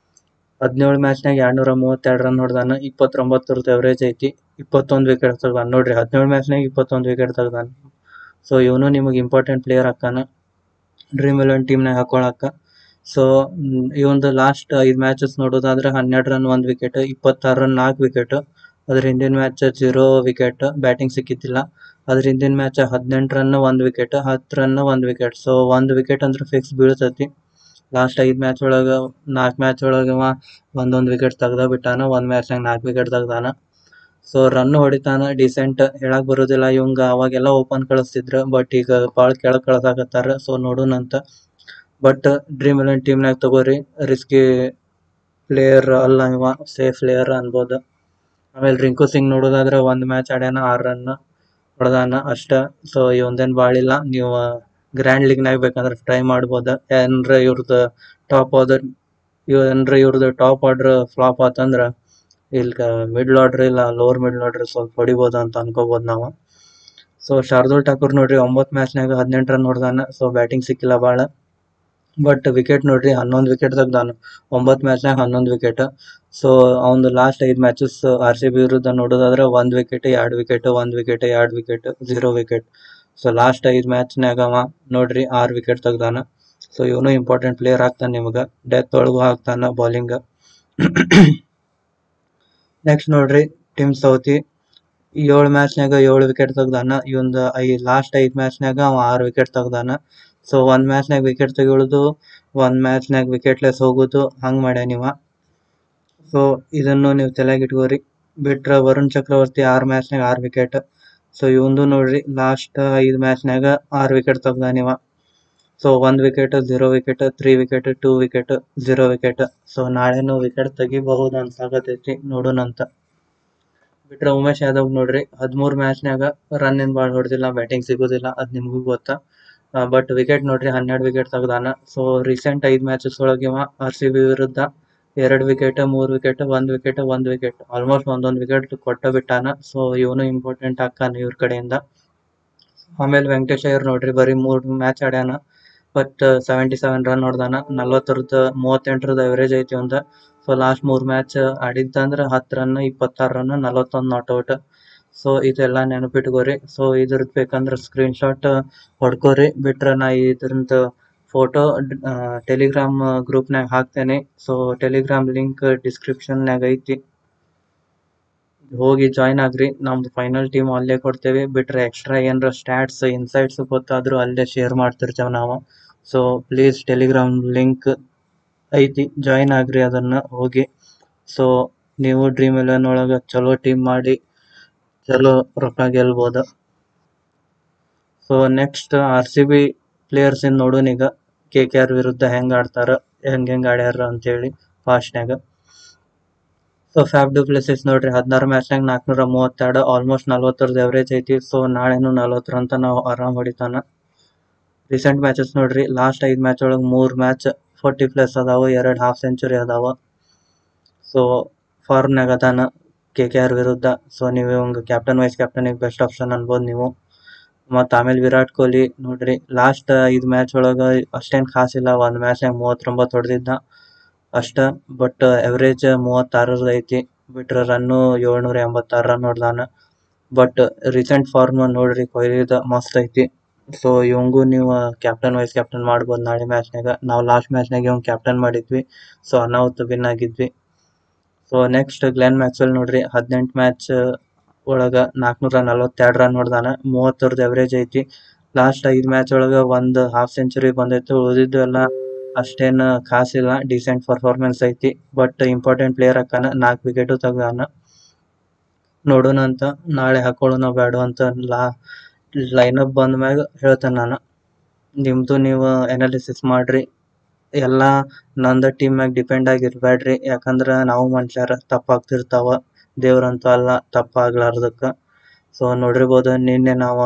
ಹದಿನೇಳು ಮ್ಯಾಚ್ನಾಗ ಎರಡ್ನೂರ ಮೂವತ್ತೆರಡು ರನ್ ಹೊಡೆದಾನ ಇಪ್ಪತ್ತೊಂಬತ್ತರದ್ದು ಎವರೇಜ್ ಐತಿ ಇಪ್ಪತ್ತೊಂದು ವಿಕೆಟ್ ತೆಗ್ದಾನ ನೋಡ್ರಿ ಹದಿನೇಳು ಮ್ಯಾಚ್ನಾಗ ಇಪ್ಪತ್ತೊಂದು ವಿಕೆಟ್ ತೆಗ್ದಾನ ಸೊ ಇವನು ನಿಮಗೆ ಇಂಪಾರ್ಟೆಂಟ್ ಪ್ಲೇಯರ್ ಹಾಕಾನ ಡ್ರೀಮ್ ಇಲೆವೆನ್ ಟೀಮ್ನಾಗ ಹಾಕೊಳಕ ಸೊ ಇವಂದು ಲಾಸ್ಟ್ ಐದು ಮ್ಯಾಚಸ್ ನೋಡೋದಾದ್ರೆ ಹನ್ನೆರಡು ರನ್ ಒಂದು ವಿಕೆಟ್ ಇಪ್ಪತ್ತಾರು ರನ್ ನಾಲ್ಕು ವಿಕೆಟ್ ಅದ್ರ ಹಿಂದಿನ ಮ್ಯಾಚ್ ಜೀರೋ ವಿಕೆಟ್ ಬ್ಯಾಟಿಂಗ್ ಸಿಕ್ಕಿದ್ದಿಲ್ಲ ಅದ್ರ ಹಿಂದಿನ ಮ್ಯಾಚ್ ಹದಿನೆಂಟು ರನ್ ಒಂದು ವಿಕೆಟ್ ಹತ್ತು ರನ್ ಒಂದು ವಿಕೆಟ್ ಸೊ ಒಂದು ವಿಕೆಟ್ ಅಂದ್ರೆ ಫಿಕ್ಸ್ ಬೀಳ್ತೈತಿ ಲಾಸ್ಟ್ ಐದು ಮ್ಯಾಚ್ ಒಳಗ ನಾಲ್ಕು ಮ್ಯಾಚ್ ಒಳಗ ಅವ ಒಂದೊಂದು ವಿಕೆಟ್ ತೆಗ್ದ ಬಿಟ್ಟಾನ ಒಂದ್ ಮ್ಯಾಚ್ನಾಗ ನಾಲ್ಕು ವಿಕೆಟ್ ತೆಗ್ದಾನ ಸೊ ರನ್ ಹೊಡಿತಾನ ಡಿಸೆಂಟ್ ಹೇಳಕ್ ಬರೋದಿಲ್ಲ ಇವಂಗ ಅವಾಗೆಲ್ಲ ಓಪನ್ ಕಳಿಸ್ತಿದ್ರ ಬಟ್ ಈಗ ಬಾಳ ಕೆಳಗ್ ಕಳ್ಸಾಕತ್ತಾರ ಸೊ ನೋಡೋಣಂತ ಬಟ್ ಡ್ರೀಮ್ ಇಲೆವೆನ್ ಟೀಮ್ನಾಗ ತಗೋರಿ ರಿಸ್ಕಿ ಪ್ಲೇಯರ್ ಅಲ್ಲ ಇವ ಸೇಫ್ ಪ್ಲೇಯರ್ ಅನ್ಬೋದು ಆಮೇಲೆ ರಿಂಕು ಸಿಂಗ್ ನೋಡೋದಾದ್ರೆ ಒಂದ್ ಮ್ಯಾಚ್ ಆಡ್ಯಾನ ಆರ್ ರನ್ ಹೊಡೆದಾನ ಅಷ್ಟ ಸೊ ಇವಂದೇನ್ ಬಾಳಿಲ್ಲ ನೀವು ಗ್ರ್ಯಾಂಡ್ ಲೀಗ್ನಾಗ ಬೇಕಂದ್ರೆ ಟ್ರೈ ಮಾಡ್ಬೋದ ಏನ್ರ ಇವ್ರದ್ದು ಟಾಪ್ ಆರ್ಡರ್ ಏನ್ರ ಇವ್ರದ್ದು ಟಾಪ್ ಆರ್ಡರ್ ಫ್ಲಾಪ್ ಆತಂದ್ರ ಇಲ್ಲಿ ಮಿಡ್ಲ್ ಆರ್ಡರ್ ಇಲ್ಲ ಲೋವರ್ ಮಿಡ್ಲ್ ಆರ್ಡರ್ ಸ್ವಲ್ಪ ಹೊಡಿಬೋದು ಅಂತ ಅನ್ಕೋಬಹುದು ನಾವು ಸೊ ಶಾರ್ದೂಲ್ ಠಾಕೂರ್ ನೋಡ್ರಿ ಒಂಬತ್ತು ಮ್ಯಾಚ್ನಾಗ ಹದಿನೆಂಟು ರನ್ ಹೊಡೆದಾನ ಸೊ ಬ್ಯಾಟಿಂಗ್ ಸಿಕ್ಕಿಲ್ಲ ಭಾಳ ಬಟ್ ವಿಕೆಟ್ ನೋಡ್ರಿ ಹನ್ನೊಂದು ವಿಕೆಟ್ ತೆಗ್ದಾನ ಒಂಬತ್ತು ಮ್ಯಾಚ್ನಾಗ ಹನ್ನೊಂದು ವಿಕೆಟ್ ಸೊ ಅವ್ನು ಲಾಸ್ಟ್ ಐದು ಮ್ಯಾಚಸ್ ಆರ್ ಸಿ ಬಿ ವಿರುದ್ಧ ನೋಡೋದಾದ್ರೆ ಒಂದ್ ವಿಕೆಟ್ ಎರಡು ವಿಕೆಟ್ ಒಂದ್ ವಿಕೆಟ್ ಎರಡು wicket zero wicket so last ಐದು ಮ್ಯಾಚ್ನಾಗ ಅವ ನೋಡ್ರಿ ಆರು ವಿಕೆಟ್ ತೆಗ್ದಾನ ಸೊ ಇವನು ಇಂಪಾರ್ಟೆಂಟ್ ಪ್ಲೇಯರ್ ಆಗ್ತಾನೆ ನಿಮ್ಗೆ ಡೆತ್ ಒಳಗೂ ಹಾಕ್ತಾನ ಬೌಲಿಂಗ್ ನೆಕ್ಸ್ಟ್ ನೋಡ್ರಿ ಟಿಮ್ ಸೌತಿ ಏಳು ಮ್ಯಾಚ್ನಾಗ ಏಳು ವಿಕೆಟ್ ತೆಗ್ದಾನ ಇವಂದ ಐ ಲಾಸ್ಟ್ ಐದ್ ಮ್ಯಾಚ್ನಾಗ ಅವ ಆರು ವಿಕೆಟ್ ತೆಗ್ದಾನ ಸೊ ಒಂದ್ ಮ್ಯಾಚ್ನಾಗ ವಿಕೆಟ್ ತೆಗೊಳುದು ಒಂದ್ ಮ್ಯಾಚ್ನಾಗ ವಿಕೆಟ್ಲೆಸ್ ಹೋಗುದು ಹಂಗ್ ಮಾಡ್ಯಾನ ಇವ ಸೊ ಇದನ್ನು ನೀವು ತಲೆಯಾಗ ಇಟ್ಕೋರಿ ಬಿಟ್ರ ವರುಣ್ ಚಕ್ರವರ್ತಿ ಆರ್ ಮ್ಯಾಚ್ನಾಗ ಆರ್ ವಿಕೆಟ್ ಸೊ ಇವಂದು ನೋಡ್ರಿ ಲಾಸ್ಟ್ ಐದ್ ಮ್ಯಾಚ್ನಾಗ ಆರ್ ವಿಕೆಟ್ ತೆಗ್ದಾನ ಇವ ಸೊ ಒಂದ್ wicket zero wicket three wicket two wicket zero wicket so ನಾಳೆನು ವಿಕೆಟ್ ತೆಗಿಬಹುದು ಅನ್ಸಾಕತೈತಿ ನೋಡೋಣ ಅಂತ ಬಿಟ್ರೆ ಉಮೇಶ್ ಯಾದವ್ ನೋಡ್ರಿ ಹದಿಮೂರ್ ಮ್ಯಾಚ್ನ್ಯಾಗ ರನ್ ಏನ್ ಬಾಳ್ ಹೊಡೆದಿಲ್ಲ ಬ್ಯಾಟಿಂಗ್ ಸಿಗೋದಿಲ್ಲ ಅದ್ ನಿಮ್ಗೂ ಗೊತ್ತ ಬಟ್ ವಿಕೆಟ್ ನೋಡ್ರಿ ಹನ್ನೆರಡ್ ವಿಕೆಟ್ ತೆಗ್ದಾನ ಸೊ ರೀಸೆಂಟ್ ಐದ್ ಮ್ಯಾಚಸ್ ಒಳಗ ಇವ ಆರ್ ಸಿ ಬಿ ವಿರುದ್ಧ ಎರಡ್ ವಿಕೆಟ್ ಮೂರ್ ವಿಕೆಟ್ ಒಂದ್ ವಿಕೆಟ್ ಒಂದ್ ವಿಕೆಟ್ ಆಲ್ಮೋಸ್ಟ್ ಒಂದೊಂದ್ ವಿಕೆಟ್ ಕೊಟ್ಟ ಬಿಟ್ಟಾನ ಸೊ ಇವನು ಇಂಪಾರ್ಟೆಂಟ್ ಆಕ್ಕಾನ ಇವ್ರ ಕಡೆಯಿಂದ ಆಮೇಲೆ ವೆಂಕಟೇಶ್ ಅಯ್ಯರ್ ನೋಡ್ರಿ ಬರೀ ಮೂರ್ ಮ್ಯಾಚ್ ಆಡ್ಯಾನ ಬಟ್ ಸೆವೆಂಟಿ ಸೆವೆನ್ ರನ್ ಹೊಡ್ದಾನ ನಲ್ವತ್ತರದ್ದು ಮೂವತ್ತೆಂಟರದ್ದು ಅವರೇಜ್ ಐತಿ ಒಂದ ಸೊ ಲಾಸ್ಟ್ ಮೂರ್ ಮ್ಯಾಚ್ ಆಡಿದ್ದಂದ್ರ ಹತ್ತ್ ರನ್ ಇಪ್ಪತ್ತಾರು ರನ್ ನಲವತ್ತೊಂದ್ ನಾಟ್ ಔಟ್ ಸೊ ಇದೆಲ್ಲ ನೆನಪಿಟ್ಕೋರಿ ಸೊ ಇದ್ರದ್ ಬೇಕಂದ್ರ ಸ್ಕ್ರೀನ್ ಶಾಟ್ ಹೊಡ್ಕೋರಿ ಬಿಟ್ರ ನಾ ಇದ್ರದ್ ಫೋಟೋ ಟೆಲಿಗ್ರಾಮ್ ಗ್ರೂಪ್ನಾಗ ಹಾಕ್ತೇನೆ ಸೊ ಟೆಲಿಗ್ರಾಮ್ ಲಿಂಕ್ ಡಿಸ್ಕ್ರಿಪ್ಷನ್ಯಾಗ ಐತಿ ಹೋಗಿ ಜಾಯ್ನ್ ಆಗ್ರಿ ನಮ್ದು ಫೈನಲ್ ಟೀಮ್ ಅಲ್ಲೇ ಕೊಡ್ತೇವೆ ಬಿಟ್ರೆ ಎಕ್ಸ್ಟ್ರಾ ಏನಾರ ಸ್ಟ್ಯಾಟ್ಸ್ ಇನ್ಸೈಟ್ಸ್ ಗೊತ್ತಾದ್ರೂ ಅಲ್ಲೇ ಶೇರ್ ಮಾಡ್ತಿರ್ತೇವೆ ನಾವು ಸೊ ಪ್ಲೀಸ್ ಟೆಲಿಗ್ರಾಮ್ ಲಿಂಕ್ ಐತಿ ಜಾಯ್ನ್ ಆಗ್ರಿ ಅದನ್ನ ಹೋಗಿ ಸೊ ನೀವು ಡ್ರೀಮ್ ಎಲೆವನ್ ಒಳಗ ಚಲೋ ಟೀಮ್ ಮಾಡಿ ಚಲೋ ರೊಕ್ಕ ಗೆಲ್ಬೋದ so next R C B players ಇನ್ ನೋಡೋಣ ಈಗ ಕೆ ಕೆ ಆರ್ ವಿರುದ್ಧ ಹೆಂಗ್ ಆಡ್ತಾರ ಹೆಂಗ್ ಹೆಂಗ್ ಆಡ್ಯಾರ ಅಂತೇಳಿ ಫಾಸ್ಟ್ನ್ಯಾಗ ಸೊ ಫ್ಯಾಬ್ ಡು ಪ್ಲೇಸಸ್ ನೋಡ್ರಿ ಹದಿನಾರು ಮ್ಯಾಚ್ನಾಗ ನಾಲ್ಕನೂರ ಮೂವತ್ತೆರಡು ಆಲ್ಮೋಸ್ಟ್ ನಲ್ವತ್ತರದ್ದು ಎವರೇಜ್ ಐತಿ ಸೊ ನಾಳೆನು ನಲ್ವತ್ತರ ಅಂತ ನಾವು ಆರಾಮ್ ಹೊಡಿತಾನ ರೀಸೆಂಟ್ ಮ್ಯಾಚಸ್ ನೋಡ್ರಿ ಲಾಸ್ಟ್ ಐದ್ ಮ್ಯಾಚ್ ಒಳಗ್ ಮೂರ್ ಮ್ಯಾಚ್ ಫೋರ್ಟಿ ಪ್ಲಸ್ ಅದಾವ ಎರಡ್ ಹಾಫ್ ಸೆಂಚುರಿ ಅದಾವ ಸೊ ಫಾರ್ಮ್ನಾಗ ಅದಾನ ಕೆ ಕೆ ಆರ್ ವಿರುದ್ಧ ಸೊ ನೀವು ಇವಂಗ captain vice captain best option ಅನ್ಬೋದು ನೀವು ಮತ್ತ ಆಮೇಲೆ ವಿರಾಟ್ ಕೊಹ್ಲಿ ನೋಡ್ರಿ ಲಾಸ್ಟ್ ಐದ್ ಮ್ಯಾಚ್ ಒಳಗ ಅಷ್ಟೇನ್ ಖಾಸ್ ಇಲ್ಲ ಒಂದ್ ಮ್ಯಾಚ್ನಾಗ ಮೂವತ್ತೊಂಬತ್ತು ಹೊಡೆದಿದ್ದ ಅಷ್ಟ ಬಟ್ ಎವರೇಜ್ ಮೂವತ್ತಾರರದ ಐತಿ ಬಿಟ್ರ ರನ್ನು ಏಳ್ನೂರ ಎಂಬತ್ತಾರು ರನ್ ಹೊಡ್ದಾನ ಬಟ್ ರೀಸೆಂಟ್ ಫಾರ್ಮ್ ನೋಡ್ರಿ ಕೊಹ್ಲಿದ ಮಸ್ತ್ ಐತಿ ಸೊ ಇವಂಗೂ ನೀವು ಕ್ಯಾಪ್ಟನ್ ವೈಸ್ ಕ್ಯಾಪ್ಟನ್ ಮಾಡ್ಬೋದು ನಾಳೆ ಮ್ಯಾಚ್ನಾಗ ನಾವು ಲಾಸ್ಟ್ ಮ್ಯಾಚ್ನಾಗ ಇವಂಗ್ ಕ್ಯಾಪ್ಟನ್ ಮಾಡಿದ್ವಿ ಸೊ ಅನಾಹುತ ವಿನ್ ಆಗಿದ್ವಿ ಸೊ ನೆಕ್ಸ್ಟ್ ಗ್ಲೆನ್ ಮ್ಯಾಕ್ಸ್ವೆಲ್ ನೋಡ್ರಿ ಹದಿನೆಂಟು ಮ್ಯಾಚ್ ಒಳಗ ನಾಲ್ಕನೂರ ನಲವತ್ತೆರಡು ರನ್ ಹೊಡ್ದಾನ ಮೂವತ್ತರದ್ದು ಎವರೇಜ್ ಐತಿ ಲಾಸ್ಟ್ ಐದ್ ಮ್ಯಾಚ್ ಒಳಗ ಒಂದ್ ಹಾಫ್ ಸೆಂಚುರಿ ಬಂದೈತಿ ಉಳಿದಿದ್ದು ಎಲ್ಲ ಅಷ್ಟೇನ್ ಖಾಸ್ ಇಲ್ಲ ಡಿಸೆಂಟ್ ಪರ್ಫಾರ್ಮೆನ್ಸ್ ಐತಿ ಬಟ್ ಇಂಪಾರ್ಟೆಂಟ್ ಪ್ಲೇಯರ್ ಅಕ್ಕಾನ ನಾಲ್ಕು ವಿಕೆಟ್ ತೆಗ್ದಾನ ನೋಡೋಣ ಅಂತ ನಾಳೆ ಹಾಕೊಳ್ಳೋಣ ಬೇಡ ಅಂತ ಲಾ ಲೈನಪ್ ಬಂದ ಮ್ಯಾಗ ಹೇಳ್ತೇನೆ ನಾನು ನಿಮ್ದು ನೀವು ಅನಾಲಿಸಿಸ್ ಮಾಡ್ರಿ ಎಲ್ಲಾ ನಂದ ಟೀಮ್ ಮ್ಯಾಗ ಡಿಪೆಂಡ್ ಆಗಿರ್ಬೇಡ್ರಿ ಯಾಕಂದ್ರ ನಾವು ಮನುಷ್ಯರ ತಪ್ಪಾಗ್ತಿರ್ತಾವ ದೇವ್ರಂತೂ ಅಲ್ಲ ತಪ್ಪಾಗ್ಲಾರ್ದಕ್ಕ ಸೊ ನೋಡಿರ್ಬೋದು ನಿನ್ನೆ ನಾವ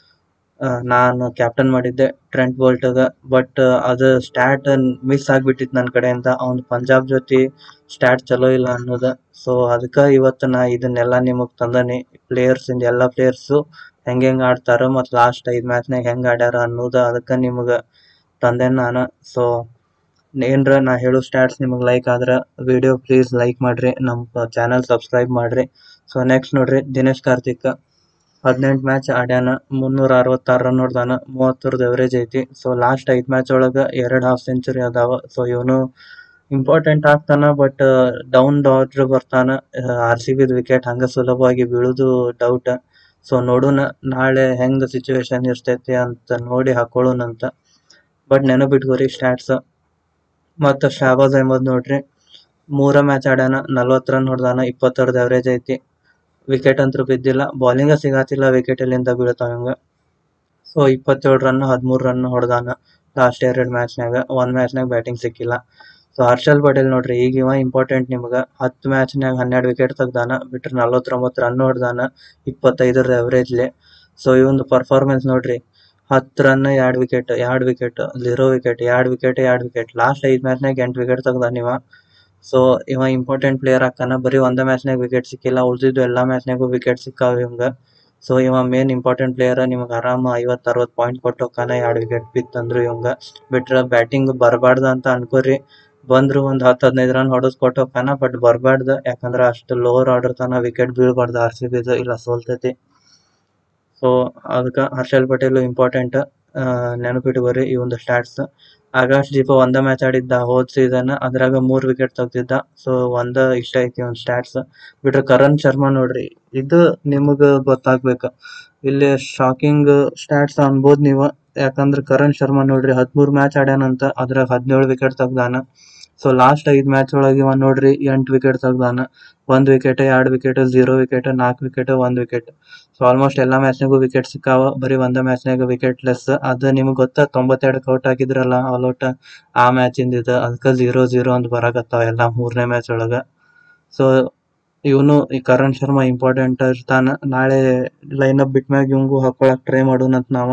ಆ, ನಾನು ಕ್ಯಾಪ್ಟನ್ ಮಾಡಿದ್ದೆ ಟ್ರೆಂಟ್ ಬೋಲ್ಟ್ಗ ಬಟ್ ಅದು ಸ್ಟ್ಯಾಟ್ ಮಿಸ್ ಆಗ್ಬಿಟ್ಟಿತ್ತು ನನ್ನ ಕಡೆಯಿಂದ ಅವ್ನ್ ಪಂಜಾಬ್ ಜೊತೆ ಸ್ಟ್ಯಾಟ್ ಚಲೋ ಇಲ್ಲ ಅನ್ನೋದ ಸೊ ಅದಕ್ಕ ಇವತ್ತು ನಾ ಇದನ್ನೆಲ್ಲ ನಿಮಗ್ ತಂದನಿ ಪ್ಲೇಯರ್ಸ್ ಇಂದ ಎಲ್ಲಾ ಪ್ಲೇಯರ್ಸ್ ಹೆಂಗ್ ಹೆಂಗ್ ಆಡ್ತಾರ ಮತ್ ಲಾಸ್ಟ್ ಐದ್ ಮ್ಯಾಚ್ನಾಗ ಹೆಂಗ್ ಆಡ್ಯಾರ ಅನ್ನೋದ ಅದಕ್ಕ ನಿಮಗ ತಂದೇನ್ ನಾನು ಸೊ ಏನ್ರ ನಾ ಹೇಳೋ ಸ್ಟ್ಯಾಟ್ಸ್ ನಿಮಗ್ ಲೈಕ್ ಆದ್ರ ವಿಡಿಯೋ ಪ್ಲೀಸ್ ಲೈಕ್ ಮಾಡ್ರಿ ನಮ್ ಚಾನಲ್ ಸಬ್ಸ್ಕ್ರೈಬ್ ಮಾಡ್ರಿ ಸೊ ನೆಕ್ಸ್ಟ್ ನೋಡ್ರಿ ದಿನೇಶ್ ಕಾರ್ತಿಕ್ ಹದಿನೆಂಟು ಮ್ಯಾಚ್ ಆಡ್ಯಾನ ಮುನ್ನೂರ ಅರವತ್ತಾರು ರನ್ ಹೊಡ್ದಾನ ಮೂವತ್ತರದ್ದು ಎವರೇಜ್ ಐತಿ ಸೊ ಲಾಸ್ಟ್ ಐದ್ ಮ್ಯಾಚ್ ಒಳಗ ಎರಡ್ ಹಾಫ್ ಸೆಂಚುರಿ ಅದಾವ ಸೊ ಇವನು ಇಂಪಾರ್ಟೆಂಟ್ ಆಗ್ತಾನ ಬಟ್ ಡೌನ್ ಡಾಟ್ರ್ ಬರ್ತಾನ ಆರ್ ಸಿ ಬಿದ್ ವಿಕೆಟ್ ಹಂಗ ಸುಲಭವಾಗಿ ಬೀಳುದು ಡೌಟ್ ಸೊ ನೋಡೋಣ ನಾಳೆ ಹೆಂಗ್ ಸಿಚುವೇಶನ್ ಇರ್ತೈತಿ ಅಂತ ನೋಡಿ ಹಾಕೊಳ್ಳೋಣ ಅಂತ ಬಟ್ ನೆನಪಿಟ್ಕೋರಿ ಸ್ಟ್ಯಾಟ್ಸ್ ಮತ್ತ ಶಾಬಾಜ್ ಅಹಮದ್ ನೋಡ್ರಿ ಮೂರ ಮ್ಯಾಚ್ ಆಡ್ಯಾನ ನಲ್ವತ್ ರನ್ ಹೊಡ್ದಾನ ಇಪ್ಪತ್ತರದ್ದು ಎವರೇಜ್ ಐತಿ ವಿಕೆಟ್ ಅಂತೂ ಬಿದ್ದಿಲ್ಲ ಬೌಲಿಂಗ ಸಿಗಾತಿಲ್ಲ ವಿಕೆಟ್ ಎಲ್ಲಿಂದ ಬೀಳ್ತಾವ ಹಂಗ ಸೊ ಇಪ್ಪತ್ತೇಳು ರನ್ ಹದಿಮೂರು ರನ್ ಹೊಡ್ದಾನ ಲಾಸ್ಟ್ ಎರಡ್ ಮ್ಯಾಚ್ನಾಗ ಒಂದ್ ಮ್ಯಾಚ್ನಾಗ ಬ್ಯಾಟಿಂಗ್ ಸಿಕ್ಕಿಲ್ಲ ಸೊ ಹರ್ಷಲ್ ಪಟೇಲ್ ನೋಡ್ರಿ ಈಗ ಇವ ಇಂಪಾರ್ಟೆಂಟ್ ನಿಮ್ಗ ಹತ್ತು ಮ್ಯಾಚ್ನಾಗ ಹನ್ನೆರಡು ವಿಕೆಟ್ ತೆಗ್ದಾನ ಬಿಟ್ರೆ ನಲವತ್ತೊಂಬತ್ತು ರನ್ ಹೊಡ್ದಾನ ಇಪ್ಪತ್ತೈದರ ಎವರೇಜ್ಲೆ ಸೊ ಇವಂದು ಪರ್ಫಾರ್ಮೆನ್ಸ್ ನೋಡ್ರಿ ಹತ್ತು ರನ್ ಎರಡ್ ವಿಕೆಟ್ ಎರಡ್ ವಿಕೆಟ್ ಝೀರೋ ವಿಕೆಟ್ ಎರಡ್ ವಿಕೆಟ್ ಎರಡ್ ವಿಕೆಟ್ ಲಾಸ್ಟ್ ಐದ್ ಮ್ಯಾಚ್ನಾಗ ಎಂಟು ವಿಕೆಟ್ ತೆಗ್ದಾನ ಇವ ಸೊ ಇವ ಇಂಪಾರ್ಟೆಂಟ್ ಪ್ಲೇಯರ್ ಆಕಾನ ಬರೀ ಒಂದ ಮ್ಯಾಚ್ನಾಗ ವಿಕೆಟ್ ಸಿಕ್ಕಿಲ್ಲ ಉಳಿದಿದ್ದು ಎಲ್ಲಾ ಮ್ಯಾಚ್ನಾಗೂ ವಿಕೆಟ್ ಸಿಕ್ಕಾವ ಇವಂಗ ಸೊ ಇವ ಮೇನ್ ಇಂಪಾರ್ಟೆಂಟ್ ಪ್ಲೇಯರ್ ನಿಮ್ಗೆ ಆರಾಮ ಐವತ್ ಅರವತ್ ಪಾಯಿಂಟ್ ಕೊಟ್ಟು ಹೋಗ್ತಾನ ಎರಡ್ ವಿಕೆಟ್ ಬಿತ್ತಂದ್ರು ಇವಂಗ ಬಿಟ್ರ ಬ್ಯಾಟಿಂಗ್ ಬರಬಾರ್ದ ಅಂತ ಅನ್ಕೋರಿ ಬಂದ್ರು ಒಂದ್ ಹತ್ತ್ ಹದಿನೈದು ರನ್ ಹೊಡದ್ ಕೊಟ್ಟು ಹೋಗ್ತಾನ ಬಟ್ ಬರಬಾರ್ದು ಯಾಕಂದ್ರ ಅಷ್ಟು ಲೋವರ್ ಆರ್ಡರ್ ತನ ವಿಕೆಟ್ ಬೀಳ್ಬಾರ್ದು ಆರ್ ಸಿ ಬಿದು ಇಲ್ಲ ಸೋಲ್ತೈತಿ ಸೊ ಅದಕ್ಕ ಹರ್ಷಲ್ ಪಟೇಲ್ ಇಂಪಾರ್ಟೆಂಟ್ ನೆನಪಿಟ್ಕೋರಿ ಈ ಒಂದು ಸ್ಟಾಟ್ಸ್ ಆಕಾಶ್ ದೀಪ ಒಂದ ಮ್ಯಾಚ್ ಆಡಿದ್ದ ಹೋದ್ ಸೀಸನ್ ಅದ್ರಾಗ ಮೂರ್ ವಿಕೆಟ್ ತೆಗ್ದಿದ್ದ ಸೊ ಒಂದ ಇಷ್ಟ ಐತಿ ಒಂದ್ ಸ್ಟಾಟ್ಸ್ ಬಿಟ್ರೆ ಕರಣ್ ಶರ್ಮಾ ನೋಡ್ರಿ ಇದು ನಿಮಗ ಗೊತ್ತಾಗ್ಬೇಕ ಇಲ್ಲಿ ಶಾಕಿಂಗ್ ಸ್ಟಾಟ್ಸ್ ಅನ್ಬೋದ್ ನೀವ ಯಾಕಂದ್ರ ಕರಣ್ ಶರ್ಮಾ ನೋಡ್ರಿ ಹದ್ಮೂರ್ ಮ್ಯಾಚ್ ಆಡ್ಯಾನಂತ ಅದ್ರಾಗ ಹದಿನೇಳು ವಿಕೆಟ್ ತೆಗ್ದಾನ ಸೊ ಲಾಸ್ಟ್ ಐದ್ ಮ್ಯಾಚ್ ಒಳಗೆ ಇವ ನೋಡ್ರಿ ಎಂಟ್ ವಿಕೆಟ್ ತೆಗ್ದಾನ ಒಂದ್ ವಿಕೆಟ್ ಎರಡ್ ವಿಕೆಟ್ ಝೀರೋ ವಿಕೆಟ್ ನಾಲ್ಕ್ ವಿಕೆಟ್ ಒಂದ್ ವಿಕೆಟ್ ಸೊ ಆಲ್ಮೋಸ್ಟ್ ಎಲ್ಲಾ ಮ್ಯಾಚ್ನಾಗೂ ವಿಕೆಟ್ ಸಿಕ್ಕಾವ ಬರೀ ಒಂದ ಮ್ಯಾಚ್ನಾಗ ವಿಕೆಟ್ ಲೆಸ್ ಅದ ನಿಮ್ಗ್ ಗೊತ್ತ ತೊಂಬತ್ತೆರಡಕ್ ಔಟ್ ಆಗಿದ್ರಲ್ಲ ಆಲ್ ಔಟ್ ಆ ಮ್ಯಾಚ್ ಇಂದ ಇದು ಅದಕ್ಕ ಝೀರೋ ಝೀರೋ ಅಂತ ಬರಾಕತ್ತಾವ ಎಲ್ಲಾ ಮೂರನೇ ಮ್ಯಾಚ್ ಒಳಗ ಸೊ ಇವನು ಈ ಕರಣ್ ಶರ್ಮಾ ಇಂಪಾರ್ಟೆಂಟ್ ಇರ್ತಾನ ನಾಳೆ ಲೈನ್ ಅಪ್ ಬಿಟ್ಮ್ಯಾಗ ಇವಂಗೂ ಹಾಕೊಳಕ್ ಟ್ರೈ ಮಾಡೋಣಂತ ನಾವ